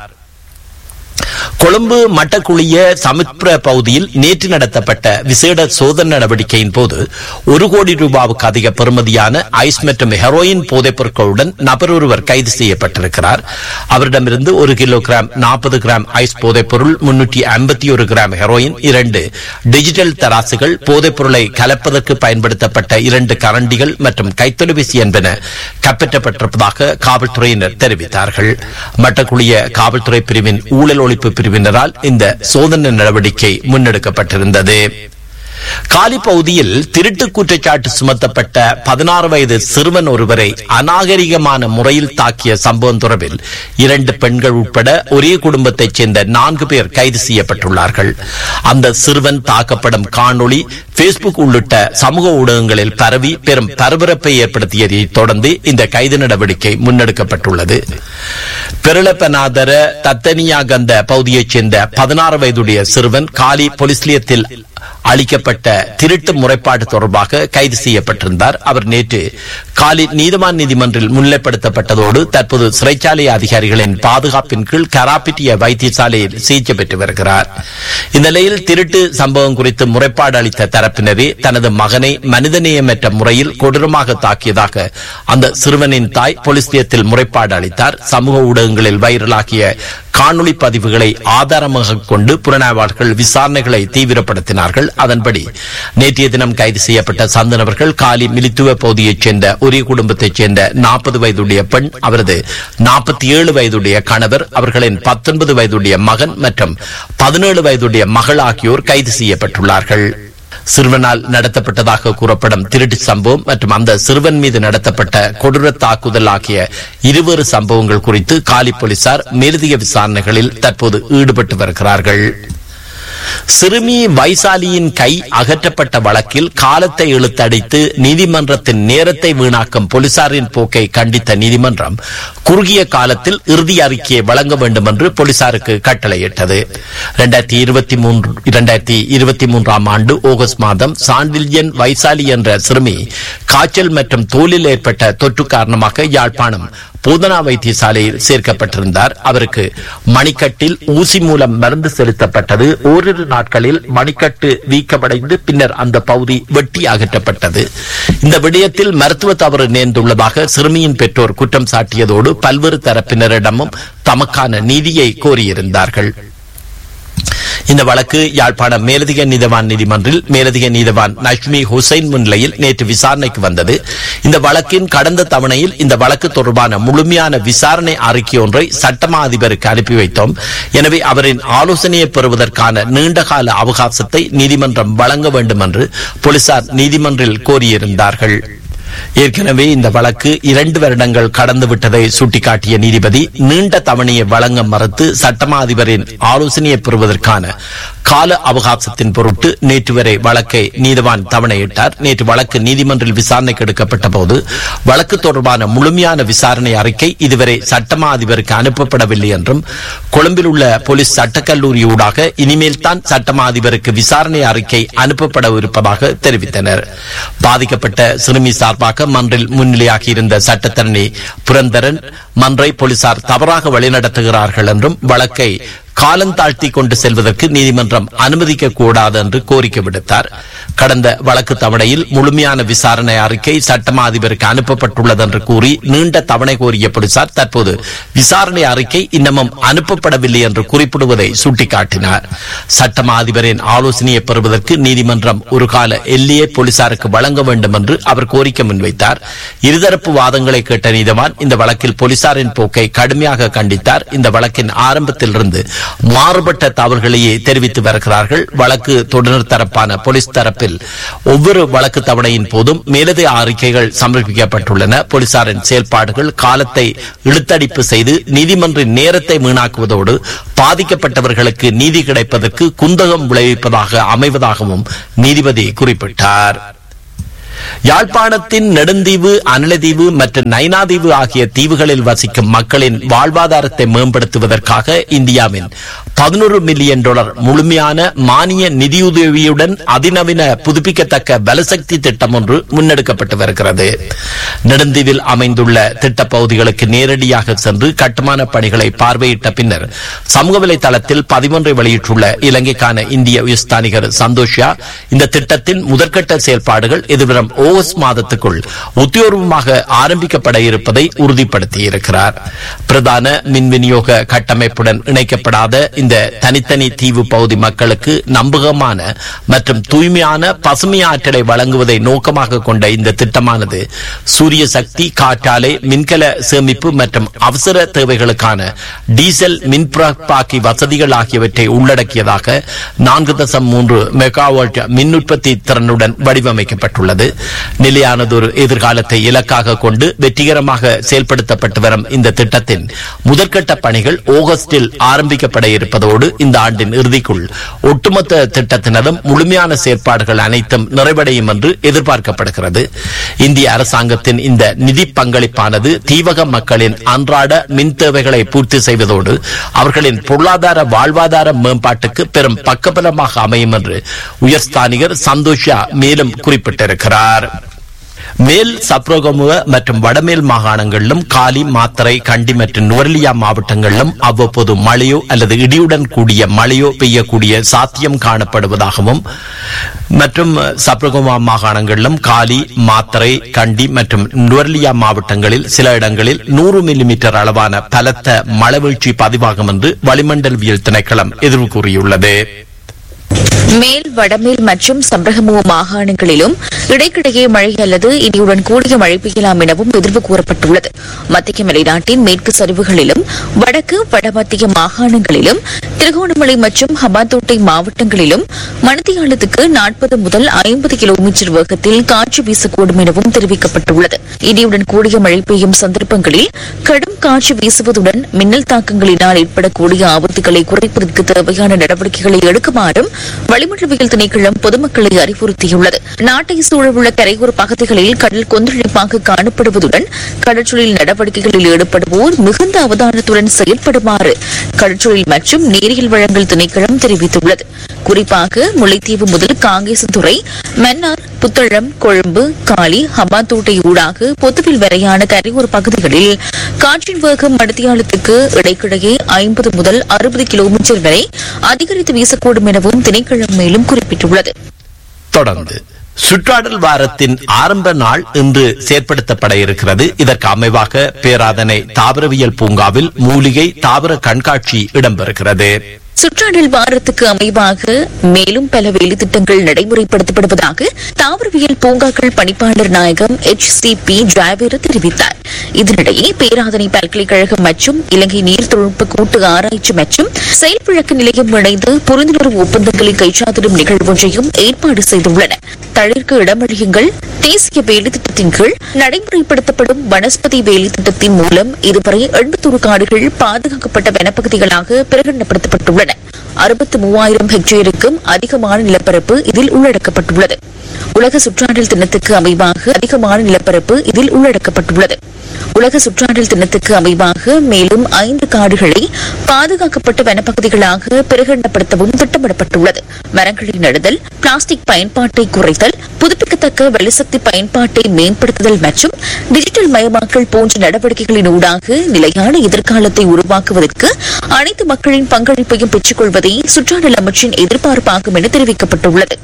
கொழும்பு மட்டக்குழிய சமுத்திர பகுதியில் நேற்று நடத்தப்பட்ட விசேட சோதனை நடவடிக்கையின் போது ஒரு கோடி ரூபாவுக்கு அதிக பெறுமதியான ஐஸ் மற்றும் ஹெரோயின் போதைப் பொருட்களுடன் நபர் ஒருவர் கைது செய்யப்பட்டிருக்கிறார் அவரிடமிருந்து ஒரு கிலோகிராம் நாற்பது கிராம் ஐஸ் போதைப் பொருள் முன்னூற்றி ஐம்பத்தி ஒரு கிராம் ஹெரோயின் இரண்டு டிஜிட்டல் தராசுகள் போதைப் பொருளை கலப்பதற்கு பயன்படுத்தப்பட்ட இரண்டு கரண்டிகள் மற்றும் கைத்தொலைபேசி என்பன கைப்பற்றப்பட்டிருப்பதாக காவல்துறையினர் தெரிவித்தார்கள் மட்டக்குழிய காவல்துறை பிரிவின் ஊழல் ஒழிப்பு பிரிவினரால் இந்த சோதனை நடவடிக்கை முன்னெடுக்கப்பட்டிருந்தது காலி பகுதியில் திருட்டு குற்றச்சாட்டு சுமத்தப்பட்ட பதினாறு வயது சிறுவன் ஒருவரை அநாகரிகமான முறையில் தாக்கிய சம்பவம் தொடர்பில் இரண்டு பெண்கள் உட்பட ஒரே குடும்பத்தைச் சேர்ந்த நான்கு பேர் கைது செய்யப்பட்டுள்ளார்கள் அந்த சிறுவன் தாக்கப்படும் காணொளி பேஸ்புக் உள்ளிட்ட சமூக ஊடகங்களில் பரவி பெரும் பரபரப்பை ஏற்படுத்தியதை தொடர்ந்து இந்த கைது நடவடிக்கை முன்னெடுக்கப்பட்டுள்ளது பெருளப்பநாதர தத்தனியா கந்த பகுதியைச் சேர்ந்த பதினாறு வயதுடைய சிறுவன் காலி போலீஸ் நிலையத்தில் அளிக்கப்பட்ட திருட்டு முறைப்பாடு தொடர்பாக கைது செய்யப்பட்டிருந்தார் அவர் நேற்று காலி நீதவான் நீதிமன்றில் முன்னிலைப்படுத்தப்பட்டதோடு தற்போது சிறைச்சாலை அதிகாரிகளின் பாதுகாப்பின் கீழ் கராப்பிட்டிய வைத்தியசாலையில் சிகிச்சை பெற்று வருகிறார் இந்நிலையில் திருட்டு சம்பவம் குறித்து முறைப்பாடு அளித்த தரப்பினரே தனது மகனை மனிதநேயமற்ற முறையில் கொடூரமாக தாக்கியதாக அந்த சிறுவனின் தாய் போலீஸ் நிலையத்தில் முறைப்பாடு அளித்தார் சமூக ஊடகங்களில் வைரலாகிய காணொளி பதிவுகளை ஆதாரமாக கொண்டு புலனாய்வாளர்கள் விசாரணைகளை தீவிரப்படுத்தினார்கள் அதன்படி நேற்றைய தினம் கைது செய்யப்பட்ட சந்தனவர்கள் காலி மிலித்துவ பகுதியைச் சேர்ந்த ஒரே குடும்பத்தைச் சேர்ந்த நாற்பது வயதுடைய பெண் அவரது நாற்பத்தி ஏழு வயதுடைய கணவர் அவர்களின் பத்தொன்பது வயதுடைய மகன் மற்றும் பதினேழு வயதுடைய மகள் ஆகியோர் கைது செய்யப்பட்டுள்ளார்கள் சிறுவனால் நடத்தப்பட்டதாக கூறப்படும் திருட்டு சம்பவம் மற்றும் அந்த சிறுவன் மீது நடத்தப்பட்ட கொடூர தாக்குதல் ஆகிய இருவேறு சம்பவங்கள் குறித்து காலி போலீசார் மேலதிக விசாரணைகளில் தற்போது ஈடுபட்டு வருகிறார்கள் சிறுமி வைசாலியின் கை அகற்றப்பட்ட வழக்கில் காலத்தை இழுத்தடித்து நீதிமன்றத்தின் நேரத்தை வீணாக்கும் போலீசாரின் போக்கை கண்டித்த நீதிமன்றம் குறுகிய காலத்தில் இறுதி அறிக்கையை வழங்க வேண்டும் என்று போலீசாருக்கு கட்டளையிட்டது இரண்டாயிரத்தி இருபத்தி மூன்று இரண்டாயிரத்தி இருபத்தி மூன்றாம் ஆண்டு ஆகஸ்ட் மாதம் சாண்டில்யன் வைசாலி என்ற சிறுமி காய்ச்சல் மற்றும் தோலில் ஏற்பட்ட தொற்று காரணமாக யாழ்ப்பாணம் போதனா வைத்தியசாலையில் சேர்க்கப்பட்டிருந்தார் அவருக்கு மணிக்கட்டில் ஊசி மூலம் மருந்து செலுத்தப்பட்டது ஓரிரு நாட்களில் மணிக்கட்டு வீக்கமடைந்து பின்னர் அந்த பகுதி வெட்டி அகற்றப்பட்டது இந்த விடயத்தில் மருத்துவ தவறு நேர்ந்துள்ளதாக சிறுமியின் பெற்றோர் குற்றம் சாட்டியதோடு பல்வேறு தரப்பினரிடமும் தமக்கான நீதியை கோரியிருந்தார்கள் இந்த வழக்கு யாழ்ப்பாணம் மேலதிக நீதவான் நீதிமன்றில் மேலதிக நீதவான் நஷ்மி ஹுசைன் முன்னிலையில் நேற்று விசாரணைக்கு வந்தது இந்த வழக்கின் கடந்த தவணையில் இந்த வழக்கு தொடர்பான முழுமையான விசாரணை அறிக்கை ஒன்றை சட்டமா அதிபருக்கு அனுப்பி வைத்தோம் எனவே அவரின் ஆலோசனையை பெறுவதற்கான நீண்டகால அவகாசத்தை நீதிமன்றம் வழங்க வேண்டும் என்று போலீசார் நீதிமன்றில் கோரியிருந்தார்கள் ஏற்கனவே இந்த வழக்கு இரண்டு வருடங்கள் கடந்து விட்டதை சுட்டிக்காட்டிய நீதிபதி நீண்ட தவணையை வழங்க மறுத்து சட்டமா அதிபரின் ஆலோசனையை பெறுவதற்கான கால அவகாசத்தின் பொருட்டு நேற்று வரை வழக்கை நீதவான் தவணையிட்டார் நேற்று வழக்கு நீதிமன்றில் விசாரணைக்கு எடுக்கப்பட்ட போது வழக்கு தொடர்பான முழுமையான விசாரணை அறிக்கை இதுவரை சட்டமா அதிபருக்கு அனுப்பப்படவில்லை என்றும் கொழும்பில் உள்ள போலீஸ் சட்டக்கல்லூரியூடாக இனிமேல் தான் சட்டமா அதிபருக்கு விசாரணை அறிக்கை அனுப்பப்பட இருப்பதாக தெரிவித்தனர் பாதிக்கப்பட்ட சிறுமி சார்பாக மன்றில் முன்னிலையாகி இருந்த சட்டத்தரணி புரந்தரன் மன்றை போலீசார் தவறாக வழிநடத்துகிறார்கள் என்றும் வழக்கை காலந்தாழ்த்தி கொண்டு செல்வதற்கு நீதிமன்றம் அனுமதிக்க கூடாது என்று கோரிக்கை விடுத்தார் கடந்த வழக்கு தவணையில் முழுமையான விசாரணை அறிக்கை சட்டமா அதிபருக்கு அனுப்பப்பட்டுள்ளது என்று கூறி நீண்ட தவணை கோரிய போலீசார் தற்போது விசாரணை அறிக்கை இன்னமும் அனுப்பப்படவில்லை என்று குறிப்பிடுவதை சுட்டிக்காட்டினார் சட்டமா அதிபரின் ஆலோசனையை பெறுவதற்கு நீதிமன்றம் ஒரு கால எல்லையை போலீசாருக்கு வழங்க வேண்டும் என்று அவர் கோரிக்கை முன்வைத்தார் இருதரப்பு வாதங்களை கேட்ட நீதவான் இந்த வழக்கில் போலீசார் போலீசாரின் போக்கை கடுமையாக கண்டித்தார் இந்த வழக்கின் ஆரம்பத்திலிருந்து மாறுபட்ட தவறுகளையே தெரிவித்து வருகிறார்கள் வழக்கு தொடர் தரப்பான போலீஸ் தரப்பில் ஒவ்வொரு வழக்கு தவணையின் போதும் மேலதிக அறிக்கைகள் சமர்ப்பிக்கப்பட்டுள்ளன போலீசாரின் செயல்பாடுகள் காலத்தை இழுத்தடிப்பு செய்து நீதிமன்றின் நேரத்தை வீணாக்குவதோடு பாதிக்கப்பட்டவர்களுக்கு நீதி கிடைப்பதற்கு குந்தகம் விளைவிப்பதாக அமைவதாகவும் நீதிபதி குறிப்பிட்டார் யாழ்ப்பாணத்தின் நெடுந்தீவு அனலதீவு மற்றும் நைனாதீவு ஆகிய தீவுகளில் வசிக்கும் மக்களின் வாழ்வாதாரத்தை மேம்படுத்துவதற்காக இந்தியாவின் பதினோரு மில்லியன் டாலர் முழுமையான மானிய நிதியுதவியுடன் அதிநவீன புதுப்பிக்கத்தக்க பலசக்தி திட்டம் ஒன்று முன்னெடுக்கப்பட்டு வருகிறது நெடுந்தீவில் அமைந்துள்ள திட்டப் பகுதிகளுக்கு நேரடியாக சென்று கட்டுமான பணிகளை பார்வையிட்ட பின்னர் சமூக வலைதளத்தில் பதிவொன்றை வெளியிட்டுள்ள இலங்கைக்கான இந்திய உயர்ஸ்தானிகர் சந்தோஷியா இந்த திட்டத்தின் முதற்கட்ட செயல்பாடுகள் எதிர்வரும் ஆகஸ்ட் மாதத்துக்குள் உத்தியோகமாக ஆரம்பிக்கப்பட இருப்பதை உறுதிப்படுத்தியிருக்கிறார் பிரதான மின் விநியோக கட்டமைப்புடன் இணைக்கப்படாத இந்த தனித்தனி தீவு பகுதி மக்களுக்கு நம்பகமான மற்றும் தூய்மையான பசுமை ஆற்றலை வழங்குவதை நோக்கமாக கொண்ட இந்த திட்டமானது சூரிய சக்தி காற்றாலை மின்கல சேமிப்பு மற்றும் அவசர தேவைகளுக்கான டீசல் மின்பிறப்பாக்கி வசதிகள் ஆகியவற்றை உள்ளடக்கியதாக நான்கு தசம் மூன்று மெகாவாட் மின் உற்பத்தி திறனுடன் வடிவமைக்கப்பட்டுள்ளது நிலையானதொரு எதிர்காலத்தை இலக்காக கொண்டு வெற்றிகரமாக செயல்படுத்தப்பட்டு வரும் இந்த திட்டத்தின் முதற்கட்ட பணிகள் ஆகஸ்டில் ஆரம்பிக்கப்பட இருப்பதோடு இந்த ஆண்டின் இறுதிக்குள் ஒட்டுமொத்த திட்டத்தினதும் முழுமையான செயற்பாடுகள் அனைத்தும் நிறைவடையும் என்று எதிர்பார்க்கப்படுகிறது இந்திய அரசாங்கத்தின் இந்த நிதி பங்களிப்பானது தீவக மக்களின் அன்றாட மின் தேவைகளை பூர்த்தி செய்வதோடு அவர்களின் பொருளாதார வாழ்வாதார மேம்பாட்டுக்கு பெரும் பக்கபலமாக அமையும் என்று உயர்ஸ்தானிகர் சந்தோஷா மேலும் குறிப்பிட்டிருக்கிறார் மேல் சப்ரகமுவ மற்றும் வடமேல் மாகாணங்களிலும் காலி மாத்தரை கண்டி மற்றும் நுவர்லியா மாவட்டங்களிலும் அவ்வப்போது மழையோ அல்லது இடியுடன் கூடிய மழையோ பெய்யக்கூடிய சாத்தியம் காணப்படுவதாகவும் மற்றும் சப்ரகமுவா மாகாணங்களிலும் காலி மாத்தரை கண்டி மற்றும் நுவர்லியா மாவட்டங்களில் சில இடங்களில் நூறு மில்லிமீட்டர் அளவான பலத்த மழவீழ்ச்சி பதிவாகும் என்று வளிமண்டலவியல் திணைக்களம் எதிர்வு கூறியுள்ளது மேல் வடமேல் மற்றும் சம்பரகமுவ மாகாணங்களிலும் இடைக்கிடையே மழை அல்லது இடியுடன் கூடிய மழை பெய்யலாம் எனவும் எதிர்வு கூறப்பட்டுள்ளது மத்திய மலைநாட்டின் மேற்கு சரிவுகளிலும் வடக்கு வடமத்திய மாகாணங்களிலும் திருகோணமலை மற்றும் ஹமாந்தோட்டை மாவட்டங்களிலும் மணித்தியாலத்துக்கு நாற்பது முதல் ஐம்பது கிலோமீட்டர் வேகத்தில் காற்று வீசக்கூடும் எனவும் தெரிவிக்கப்பட்டுள்ளது இடியுடன் கூடிய மழை பெய்யும் சந்தர்ப்பங்களில் கடும் காற்று வீசுவதுடன் மின்னல் தாக்கங்களினால் ஏற்படக்கூடிய ஆபத்துகளை குறைப்பதற்கு தேவையான நடவடிக்கைகளை எடுக்குமாறும் வளிமண்டலவியல் திணைக்களம் பொதுமக்களை அறிவுறுத்தியுள்ளது நாட்டை சூழவுள்ள கரையோர பகுதிகளில் கடல் கொந்தளிப்பாக காணப்படுவதுடன் கடற்சொழில் நடவடிக்கைகளில் ஈடுபடுவோர் மிகுந்த அவதானத்துடன் செயல்படுமாறு கடற்சொழில் மற்றும் நீரியல் வழங்கல் திணைக்களம் தெரிவித்துள்ளது குறிப்பாக முல்லைத்தீவு முதல் காங்கேசந்துறை மன்னார் புத்தளம் கொழும்பு காலி ஹமாந்தோட்டை ஊடாக பொத்துவில் வரையான கரையோர பகுதிகளில் காற்றின் வேகம் மணித்தியாலத்துக்கு இடைக்கிடையே ஐம்பது முதல் அறுபது கிலோமீட்டர் வரை அதிகரித்து வீசக்கூடும் எனவும் திணைக்களம் மேலும் குறிப்பிட்டுள்ளது தொடர்ந்து சுற்றாடல் வாரத்தின் ஆரம்ப நாள் இன்று செயற்படுத்தப்பட இருக்கிறது இதற்கு அமைவாக பேராதனை தாவரவியல் பூங்காவில் மூலிகை தாவர கண்காட்சி இடம்பெறுகிறது சுற்றாடல் வாரத்துக்கு அமைவாக மேலும் பல வேலை திட்டங்கள் நடைமுறைப்படுத்தப்படுவதாக தாவரவியல் பூங்காக்கள் பணிப்பாளர் நாயகம் எச் சி பி டிராவேர் தெரிவித்தார் இதனிடையே பேராதனை பல்கலைக்கழகம் மற்றும் இலங்கை நீர் தொழில்நுட்ப கூட்டு ஆராய்ச்சி மற்றும் செயல்விளக்கு நிலையம் இணைந்து புரிந்துணர்வு ஒப்பந்தங்களை கைச்சாத்திடும் நிகழ்வொன்றையும் ஏற்பாடு செய்துள்ளன தளிர்க்கு இடமளியுங்கள் தேசிய வேலை திட்டத்தின் கீழ் நடைமுறைப்படுத்தப்படும் வனஸ்பதி வேலை திட்டத்தின் மூலம் இதுவரை எண்பத்தொரு காடுகள் பாதுகாக்கப்பட்ட வனப்பகுதிகளாக பிரகடனப்படுத்தப்பட்டுள்ளன அறுபத்து மூவாயிரம் ஹெக்டேருக்கும் அதிகமான நிலப்பரப்பு இதில் உள்ளடக்கப்பட்டுள்ளது உலக சுற்றாடல் தினத்துக்கு அமைவாக அதிகமான நிலப்பரப்பு இதில் உள்ளடக்கப்பட்டுள்ளது உலக சுற்றாடல் தினத்துக்கு அமைவாக மேலும் ஐந்து காடுகளை பாதுகாக்கப்பட்ட வனப்பகுதிகளாக பிரகடனப்படுத்தவும் திட்டமிடப்பட்டுள்ளது மரங்களை நடுதல் பிளாஸ்டிக் பயன்பாட்டை குறைத்தல் புதுப்பிக்கத்தக்க வலுசக்தி பயன்பாட்டை மேம்படுத்துதல் மற்றும் டிஜிட்டல் மயமாக்கல் போன்ற நடவடிக்கைகளின் ஊடாக நிலையான எதிர்காலத்தை உருவாக்குவதற்கு அனைத்து மக்களின் பங்களிப்பையும் பெற்றுக்கொள்வதே சுற்றாடல் அமைச்சின் எதிர்பார்ப்பாகும் என தெரிவிக்கப்பட்டுள்ளது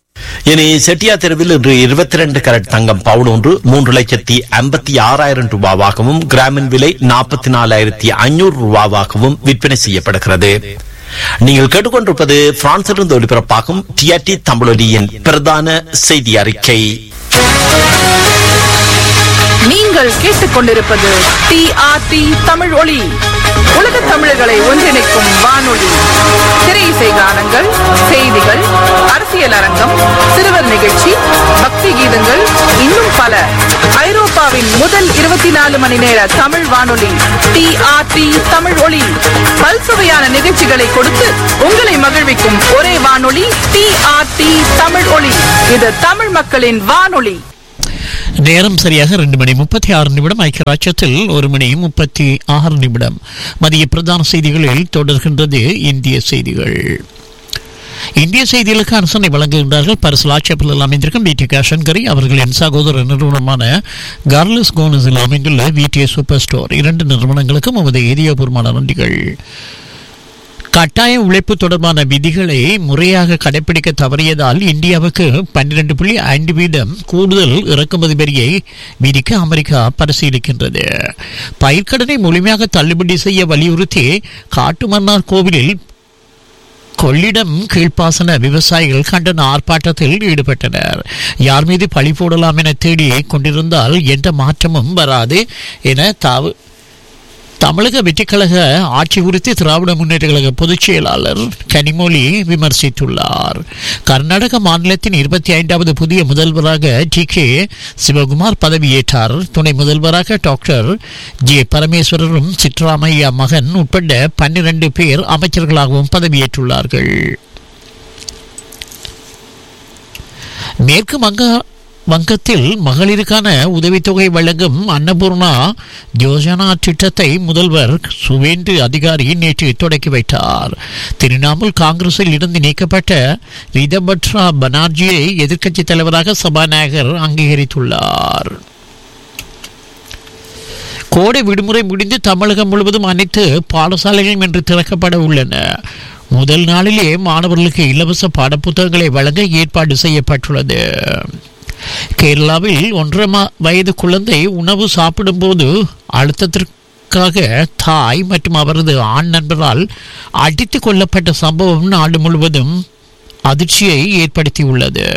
இனி செட்டியா தெருவில் இன்று இருபத்தி ரெண்டு கரட் தங்கம் பவுன் ஒன்று மூன்று லட்சத்தி ஐம்பத்தி ஆறாயிரம் ரூபாவாகவும் கிராமின் விலை நாற்பத்தி நாலாயிரத்தி ஐநூறு ரூபாவாகவும் விற்பனை செய்யப்படுகிறது நீங்கள் கேட்டுக்கொண்டிருப்பது பிரான்சிலிருந்து ஒலிபரப்பாகும் டிஆர்டி தமிழொலியின் பிரதான செய்தி அறிக்கை நீங்கள் கேட்டுக்கொண்டிருப்பது டிஆர்டி தமிழ் ஒளி உலக தமிழர்களை ஒன்றிணைக்கும் வானொலி திரை இசை கானங்கள் செய்திகள் அரசியல் அரங்கம் சிறுவர் நிகழ்ச்சி பக்தி கீதங்கள் இன்னும் பல ஐரோப்பாவின் முதல் இருபத்தி நாலு மணி நேர தமிழ் வானொலி டிஆர்டி தமிழ் ஒளி பல்சுவையான நிகழ்ச்சிகளை கொடுத்து உங்களை மகிழ்விக்கும் ஒரே வானொலி டிஆர்டி தமிழ் ஒளி இது தமிழ் மக்களின் வானொலி நேரம் சரியாக ரெண்டு மணி முப்பத்தி ஆறு நிமிடம் ஐக்கிய ராஜ்யத்தில் ஒரு மணி முப்பத்தி ஆறு நிமிடம் மதிய பிரதான செய்திகளில் தொடர்கின்றது இந்திய செய்திகள் இந்திய செய்திகளுக்கு அரசனை வழங்குகின்றார்கள் பரிசு லாட்சப்பில் அமைந்திருக்கும் விடி காஷன்கரி அவர்களின் சகோதர நிறுவனமான கார்லஸ் கோனஸில் அமைந்துள்ள விடிஏ சூப்பர் ஸ்டோர் இரண்டு நிறுவனங்களுக்கும் நமது இதயபூர்வமான நன்றிகள் கட்டாய உழைப்பு தொடர்பான விதிகளை முறையாக கடைபிடிக்க தவறியதால் இந்தியாவுக்கு பன்னிரண்டு புள்ளி ஐந்து வீதம் கூடுதல் இறக்குமதி வரியை விதிக்க அமெரிக்கா பரிசீலிக்கின்றது பயிர்க்கடனை முழுமையாக தள்ளுபடி செய்ய வலியுறுத்தி காட்டுமன்னார் கோவிலில் கொள்ளிடம் கீழ்ப்பாசன விவசாயிகள் கண்டன ஆர்ப்பாட்டத்தில் ஈடுபட்டனர் யார் மீது பழி போடலாம் என தேடி கொண்டிருந்தால் எந்த மாற்றமும் வராது என தாவு தமிழக வெற்றிக்கழக ஆட்சி குறித்து திராவிட முன்னேற்ற கழக பொதுச் செயலாளர் கனிமொழி விமர்சித்துள்ளார் கர்நாடக மாநிலத்தின் இருபத்தி ஐந்தாவது புதிய முதல்வராக டி கே சிவகுமார் பதவியேற்றார் துணை முதல்வராக டாக்டர் ஜே பரமேஸ்வரரும் சித்ராமையா மகன் உட்பட பன்னிரண்டு பேர் அமைச்சர்களாகவும் பதவியேற்றுள்ளார்கள் மேற்கு வங்க வங்கத்தில் மகளிருக்கான உதவித்தொகை வழங்கும் அன்னபூர்ணா யோஜனா திட்டத்தை முதல்வர் சுவேந்து அதிகாரி நேற்று தொடக்கி வைத்தார் திரிணாமுல் காங்கிரஸில் இருந்து நீக்கப்பட்ட ரிதபட்ரா பனார்ஜியை எதிர்க்கட்சித் தலைவராக சபாநாயகர் அங்கீகரித்துள்ளார் கோடை விடுமுறை முடிந்து தமிழகம் முழுவதும் அனைத்து பாடசாலைகளும் இன்று திறக்கப்பட உள்ளன முதல் நாளிலே மாணவர்களுக்கு இலவச பாடப்புத்தகங்களை வழங்க ஏற்பாடு செய்யப்பட்டுள்ளது கேரளாவில் ஒன்றரை மா வயது குழந்தை உணவு சாப்பிடும்போது அழுத்தத்திற்காக தாய் மற்றும் அவரது ஆண் நண்பரால் அடித்து கொல்லப்பட்ட சம்பவம் நாடு முழுவதும் அதிர்ச்சியை ஏற்படுத்தியுள்ளது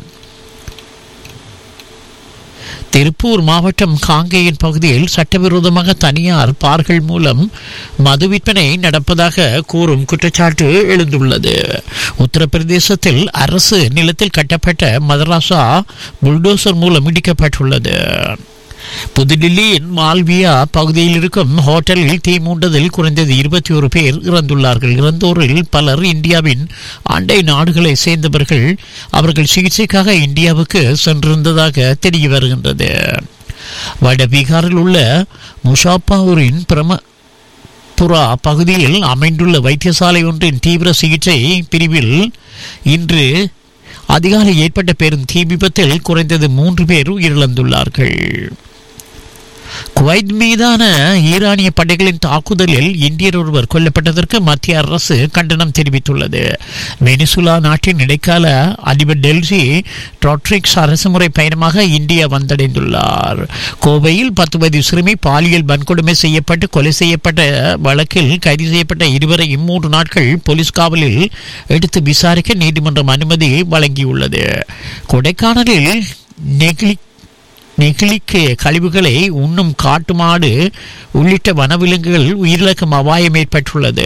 திருப்பூர் மாவட்டம் காங்கேயன் பகுதியில் சட்டவிரோதமாக தனியார் பார்கள் மூலம் மது விற்பனை நடப்பதாக கூறும் குற்றச்சாட்டு எழுந்துள்ளது உத்தரப்பிரதேசத்தில் அரசு நிலத்தில் கட்டப்பட்ட மதராசா புல்டோசர் மூலம் இடிக்கப்பட்டுள்ளது புதுடில்லியின் மால்வியா பகுதியில் இருக்கும் ஹோட்டலில் தீ மூண்டதில் குறைந்தது இருபத்தி ஒரு பேர் இறந்துள்ளார்கள் இறந்தோரில் பலர் இந்தியாவின் அண்டை நாடுகளை சேர்ந்தவர்கள் அவர்கள் சிகிச்சைக்காக இந்தியாவுக்கு சென்றிருந்ததாக தெரிய வருகின்றது வட பீகாரில் உள்ள முஷாப்பாவூரின் பிரம புரா பகுதியில் அமைந்துள்ள வைத்தியசாலை ஒன்றின் தீவிர சிகிச்சை பிரிவில் இன்று அதிகாலை ஏற்பட்ட பெரும் தீ விபத்தில் குறைந்தது மூன்று பேர் உயிரிழந்துள்ளார்கள் குவைத் மீதான ஈரானிய படைகளின் தாக்குதலில் இந்தியர் ஒருவர் கொல்லப்பட்டதற்கு மத்திய அரசு கண்டனம் தெரிவித்துள்ளது வெனிசுலா நாட்டின் இடைக்கால அதிபர் டெல்சி ட்ராட்ரிக்ஸ் அரசுமுறை பயணமாக இந்தியா வந்தடைந்துள்ளார் கோவையில் பத்து வயது சிறுமி பாலியல் வன்கொடுமை செய்யப்பட்டு கொலை செய்யப்பட்ட வழக்கில் கைது செய்யப்பட்ட இருவரையும் மூன்று நாட்கள் போலீஸ் காவலில் எடுத்து விசாரிக்க நீதிமன்றம் அனுமதி வழங்கியுள்ளது கொடைக்கானலில் நெகிழி நெகிழிக்கு கழிவுகளை உண்ணும் காட்டு மாடு உள்ளிட்ட வனவிலங்குகள் உயிரிழக்கும் அபாயம் ஏற்பட்டுள்ளது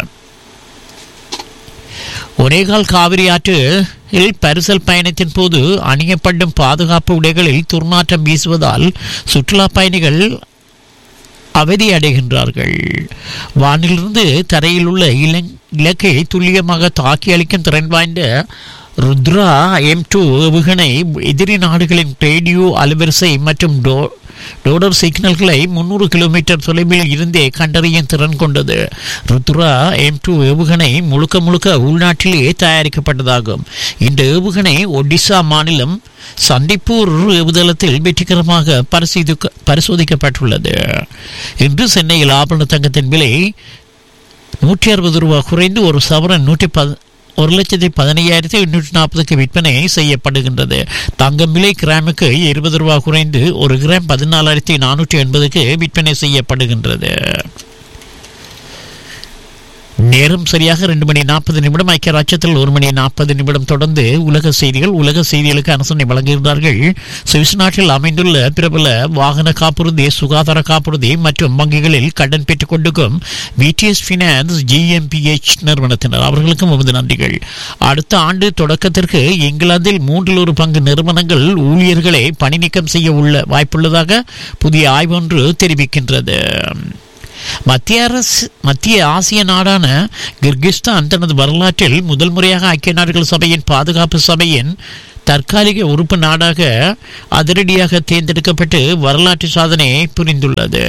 ஒரேகால் காவிரி ஆற்றில் பரிசல் பயணத்தின் போது அணியப்படும் பாதுகாப்பு உடைகளில் துர்நாற்றம் வீசுவதால் சுற்றுலா பயணிகள் அவதி அடைகின்றார்கள் வானிலிருந்து தரையில் உள்ள இலங் இலக்கை துல்லியமாக தாக்கி அளிக்கும் திறன் வாய்ந்த ருத்ரா எம் டூ ஏவுகணை எதிரி நாடுகளின் ரேடியோ அலைவரிசை மற்றும் டோ டோடர் சிக்னல்களை முன்னூறு கிலோமீட்டர் தொலைவில் இருந்தே கண்டறியும் திறன் கொண்டது ருத்ரா எம் டூ ஏவுகணை முழுக்க முழுக்க உள்நாட்டிலேயே தயாரிக்கப்பட்டதாகும் இந்த ஏவுகணை ஒடிசா மாநிலம் சந்திப்பூர் ஏவுதளத்தில் வெற்றிகரமாக பரிசீலிக்க பரிசோதிக்கப்பட்டுள்ளது இன்று சென்னையில் ஆபரண தங்கத்தின் விலை நூற்றி அறுபது ரூபாய் குறைந்து ஒரு சவரன் நூற்றி பத ஒரு லட்சத்தி பதினையாயிரத்தி எண்ணூற்றி நாற்பதுக்கு விற்பனை செய்யப்படுகின்றது தங்கம் விலை கிராமுக்கு இருபது ரூபாய் குறைந்து ஒரு கிராம் பதினாலாயிரத்தி நானூற்றி எண்பதுக்கு விற்பனை செய்யப்படுகின்றது நேரம் சரியாக ரெண்டு மணி நாற்பது நிமிடம் ஐக்கிய ராஜ்யத்தில் ஒரு மணி நாற்பது நிமிடம் தொடர்ந்து உலக செய்திகள் உலக செய்திகளுக்கு அனுசரணை வழங்குகிறார்கள் சுவிஸ் நாட்டில் அமைந்துள்ள பிரபல வாகன காப்புறுதி சுகாதார காப்புறுதி மற்றும் வங்கிகளில் கடன் பெற்றுக் கொண்டிருக்கும் விடிஎஸ் பினான்ஸ் ஜிஎம்பிஎச் நிறுவனத்தினர் அவர்களுக்கும் நமது நன்றிகள் அடுத்த ஆண்டு தொடக்கத்திற்கு இங்கிலாந்தில் மூன்றில் ஒரு பங்கு நிறுவனங்கள் ஊழியர்களை பணி நீக்கம் செய்ய உள்ள வாய்ப்புள்ளதாக புதிய ஆய்வொன்று தெரிவிக்கின்றது மத்திய அரசு மத்திய ஆசிய நாடான கிர்கிஸ்தான் தனது வரலாற்றில் முதல் முறையாக ஐக்கிய நாடுகள் சபையின் பாதுகாப்பு சபையின் தற்காலிக உறுப்பு நாடாக அதிரடியாக தேர்ந்தெடுக்கப்பட்டு வரலாற்று சாதனை புரிந்துள்ளது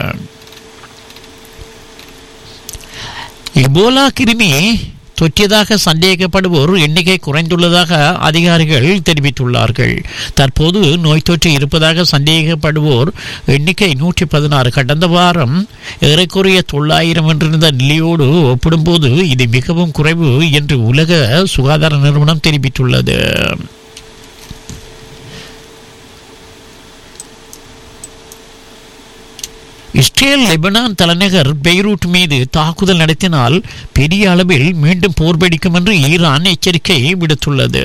எபோலா கிருமி தொற்றியதாக சந்தேகிக்கப்படுவோர் எண்ணிக்கை குறைந்துள்ளதாக அதிகாரிகள் தெரிவித்துள்ளார்கள் தற்போது நோய் தொற்று இருப்பதாக சந்தேகிக்கப்படுவோர் எண்ணிக்கை நூற்றி பதினாறு கடந்த வாரம் ஏறக்குறைய தொள்ளாயிரம் என்றிருந்த நிலையோடு ஒப்பிடும்போது இது மிகவும் குறைவு என்று உலக சுகாதார நிறுவனம் தெரிவித்துள்ளது இஸ்ரேல் லெபனான் தலைநகர் பெய்ரூட் மீது தாக்குதல் நடத்தினால் பெரிய அளவில் மீண்டும் போர் வெடிக்கும் என்று ஈரான் எச்சரிக்கை விடுத்துள்ளது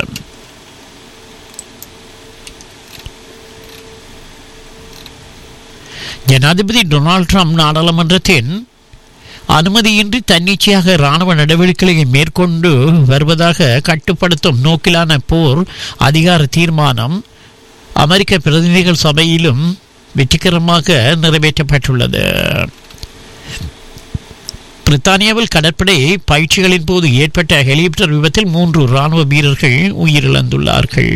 ஜனாதிபதி டொனால்ட் ட்ரம்ப் நாடாளுமன்றத்தின் அனுமதியின்றி தன்னிச்சையாக இராணுவ நடவடிக்கைகளை மேற்கொண்டு வருவதாக கட்டுப்படுத்தும் நோக்கிலான போர் அதிகார தீர்மானம் அமெரிக்க பிரதிநிதிகள் சபையிலும் வெற்றிகரமாக நிறைவேற்றப்பட்டுள்ளது பிரித்தானியாவில் கடற்படை பயிற்சிகளின் போது ஏற்பட்ட ஹெலிகாப்டர் விபத்தில் மூன்று ராணுவ வீரர்கள் உயிரிழந்துள்ளார்கள்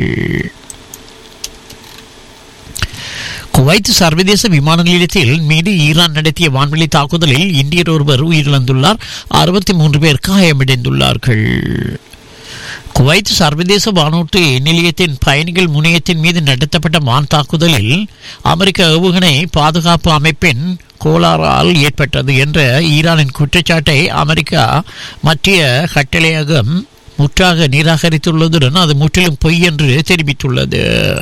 குவைத் சர்வதேச விமான நிலையத்தில் மீது ஈரான் நடத்திய வான்வெளி தாக்குதலில் இந்தியர் ஒருவர் உயிரிழந்துள்ளார் அறுபத்தி மூன்று பேர் காயமடைந்துள்ளார்கள் குவைத் சர்வதேச வானூர்தி நிலையத்தின் பயணிகள் முனையத்தின் மீது நடத்தப்பட்ட வான் தாக்குதலில் அமெரிக்க ஏவுகணை பாதுகாப்பு அமைப்பின் கோளாறால் ஏற்பட்டது என்ற ஈரானின் குற்றச்சாட்டை அமெரிக்கா மத்திய கட்டளையகம் முற்றாக நிராகரித்துள்ளதுடன் அது முற்றிலும் பொய் என்று தெரிவித்துள்ளது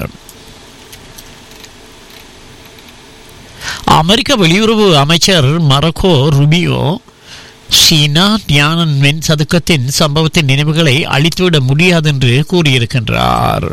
அமெரிக்க வெளியுறவு அமைச்சர் மரக்கோ ருபியோ சீனா தியானன்மென் சதுக்கத்தின் சம்பவத்தின் நினைவுகளை அழித்துவிட முடியாது என்று கூறியிருக்கின்றார்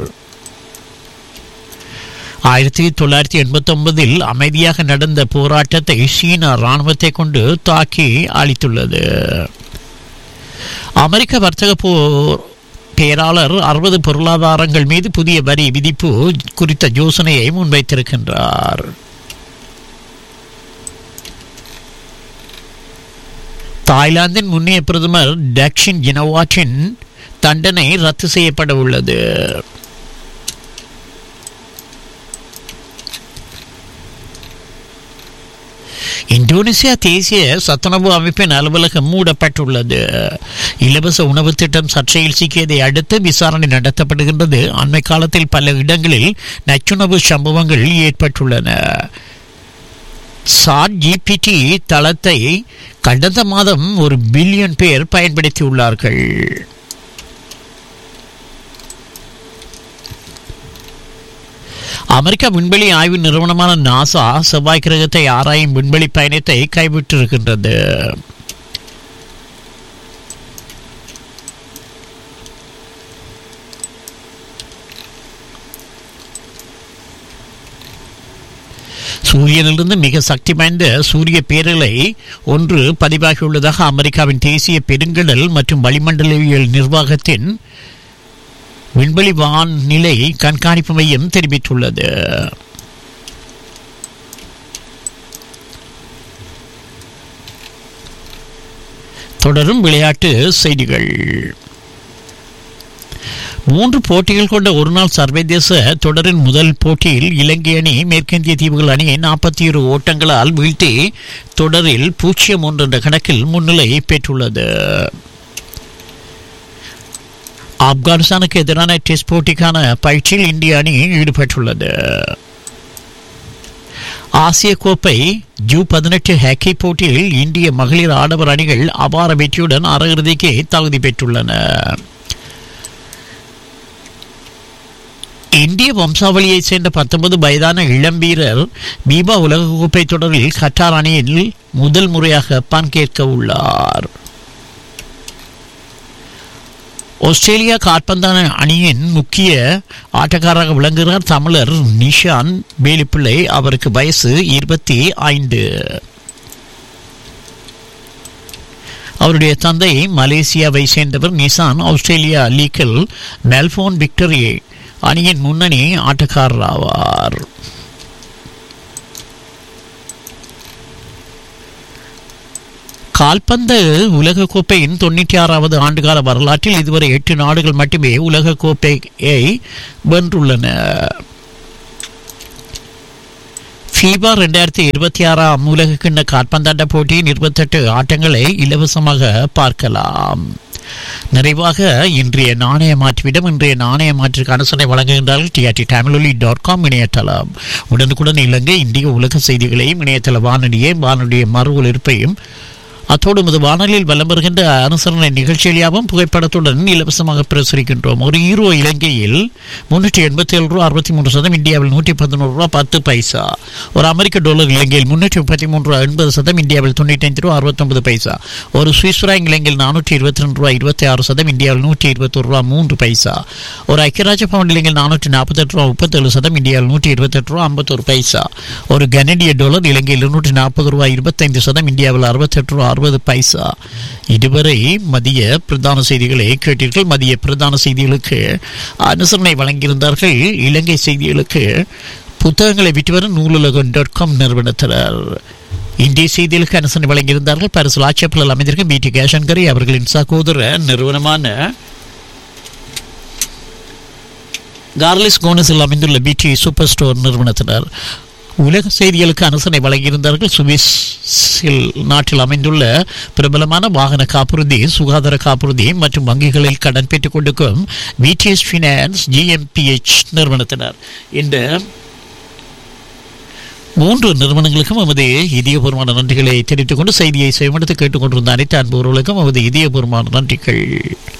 ஆயிரத்தி தொள்ளாயிரத்தி எண்பத்தி ஒன்பதில் அமைதியாக நடந்த போராட்டத்தை சீனா ராணுவத்தை கொண்டு தாக்கி அழித்துள்ளது அமெரிக்க வர்த்தக போர் பேராளர் அறுபது பொருளாதாரங்கள் மீது புதிய வரி விதிப்பு குறித்த யோசனையை முன்வைத்திருக்கின்றார் தாய்லாந்தின் முன்னைய பிரதமர் டக்ஷின் ஜினவாட்டின் தண்டனை ரத்து செய்யப்பட உள்ளது இந்தோனேசியா தேசிய சத்துணவு அமைப்பின் அலுவலகம் மூடப்பட்டுள்ளது இலவச உணவு திட்டம் சர்ச்சையில் சிக்கியதை அடுத்து விசாரணை நடத்தப்படுகின்றது அண்மை காலத்தில் பல இடங்களில் நச்சுணவு சம்பவங்கள் ஏற்பட்டுள்ளன சாட் ஜிபிடி தளத்தை கடந்த மாதம் ஒரு பில்லியன் பேர் பயன்படுத்தியுள்ளார்கள் அமெரிக்க விண்வெளி ஆய்வு நிறுவனமான நாசா செவ்வாய் கிரகத்தை ஆராயும் விண்வெளி பயணத்தை கைவிட்டிருக்கின்றது சூரியனிலிருந்து மிக சக்தி வாய்ந்த சூரிய பேரலை ஒன்று பதிவாகியுள்ளதாக அமெரிக்காவின் தேசிய பெருங்கடல் மற்றும் வளிமண்டலவியல் நிர்வாகத்தின் விண்வெளி வானிலை கண்காணிப்பு மையம் தெரிவித்துள்ளது தொடரும் விளையாட்டு செய்திகள் மூன்று போட்டிகள் கொண்ட ஒருநாள் சர்வதேச தொடரின் முதல் போட்டியில் இலங்கை அணி மேற்கிந்திய தீவுகள் அணியை நாற்பத்தி இரு ஓட்டங்களால் வீழ்த்தி தொடரில் பூஜ்ஜியம் ஒன்று என்ற கணக்கில் முன்னிலை பெற்றுள்ளது ஆப்கானிஸ்தானுக்கு எதிரான டெஸ்ட் போட்டிக்கான பயிற்சியில் இந்திய அணி ஈடுபட்டுள்ளது ஆசிய கோப்பை ஜூ பதினெட்டு ஹாக்கி போட்டியில் இந்திய மகளிர் ஆடவர் அணிகள் அபார வெற்றியுடன் அரையிறுதிக்கு தகுதி பெற்றுள்ளன இந்திய வம்சாவளியைச் சேர்ந்த பத்தொன்பது வயதான இளம் வீரர் பீபா உலகக்கோப்பை தொடரில் கட்டார் அணியில் முதல் முறையாக பங்கேற்க உள்ளார் ஆஸ்திரேலியா காற்பந்தான அணியின் முக்கிய ஆட்டக்காரராக விளங்குகிறார் தமிழர் நிஷான் வேலிப்பிள்ளை அவருக்கு வயசு இருபத்தி ஐந்து அவருடைய தந்தை மலேசியாவை சேர்ந்தவர் நிசான் ஆஸ்திரேலியா லீக்கில் மெல்போர்ன் விக்டரி அணியின் முன்னணி ஆட்டக்காரர் ஆவார் கால்பந்து உலகக்கோப்பையின் தொண்ணூற்றி ஆறாவது ஆண்டுகால வரலாற்றில் இதுவரை எட்டு நாடுகள் மட்டுமே உலகக்கோப்பையை வென்றுள்ளன ஃபீபா ரெண்டாயிரத்தி இருபத்தி ஆறாம் உலக கிண்ண காற்பந்தாட்ட போட்டியின் இருபத்தெட்டு ஆட்டங்களை இலவசமாக பார்க்கலாம் நிறைவாக இன்றைய நாணய மாற்றுவிடம் இன்றைய நாணய மாற்றுக்கு அனுசரணை வழங்குகின்றார்கள் டிஆர்டி தமிழொலி டாட் காம் இணையதளம் உடனுக்குடன் இலங்கை இந்திய உலக செய்திகளையும் இணையதள வானொலியை வானொலிய மறு ஒலிபரப்பையும் அத்தோடு இது வானொலியில் வலம் வருகின்ற அனுசரணை நிகழ்ச்சியாகவும் புகைப்படத்துடன் இலவசமாக பிரசுரிக்கின்றோம் ஒரு ஈரோ இலங்கையில் முன்னூற்றி எண்பத்தி ஏழு ரூபா அறுபத்தி மூன்று சதம் இந்தியாவில் நூற்றி பதினோரு ரூபா பத்து பைசா ஒரு அமெரிக்க டாலர் இலங்கையில் முன்னூற்றி முப்பத்தி மூன்று ரூபா எண்பது சதம் இந்தியாவில் தொண்ணூற்றி ஐந்து ரூபா அறுபத்தொன்பது பைசா ஒரு சுவிஸ் ஃப்ராங்க் இலங்கையில் நானூற்றி இருபத்தி ரெண்டு ரூபா இருபத்தி ஆறு சதம் இந்தியாவில் நூற்றி இருபத்தொரு ரூபா மூன்று பைசா ஒரு ஐக்கியராஜ பவுண்ட் இலங்கையில் நானூற்றி நாற்பத்தெட்டு ரூபா முப்பத்தேழு சதம் இந்தியாவில் நூற்றி இருபத்தெட்டு ரூபா ஐம்பத்தொரு பைசா ஒரு கனடிய டாலர் இலங்கையில் இருநூற்றி நாற்பது ரூபா இருபத்தைந்து சதம் இந்தியாவில் அறுபத்தெட்டு ரூபா அறுபது பைசா இதுவரை மதிய பிரதான செய்திகளை கேட்டீர்கள் மதிய பிரதான செய்திகளுக்கு அனுசரணை வழங்கியிருந்தார்கள் இலங்கை செய்திகளுக்கு புத்தகங்களை விட்டு வரும் நூலுலகம் டாட் காம் நிறுவனத்தினர் இந்திய செய்திகளுக்கு அனுசரணை வழங்கியிருந்தார்கள் பரிசு ஆட்சேபலில் அமைந்திருக்கும் பிடி கேஷன்கரி அவர்களின் சகோதர நிறுவனமான கார்லிஸ் கோனஸில் அமைந்துள்ள பிடி சூப்பர் ஸ்டோர் நிறுவனத்தினர் உலக செய்திகளுக்கு அனுசரணை வழங்கியிருந்தார்கள் சுவிஸில் நாட்டில் அமைந்துள்ள பிரபலமான வாகன காப்புறுதி சுகாதார காப்புறுதி மற்றும் வங்கிகளில் கடன் பெற்றுக் கொண்டிருக்கும் விடிஎஸ் ஃபினான்ஸ் ஜிஎம்பிஎச் நிறுவனத்தினர் இந்த மூன்று நிறுவனங்களுக்கும் நமது இதயபூர்வமான நன்றிகளை தெரிவித்துக் கொண்டு செய்தியை செய்வெடுத்து கேட்டுக்கொண்டிருந்த அனைத்து அன்புகளுக்கும் நமது இதயபூர்வமான நன்றிகள்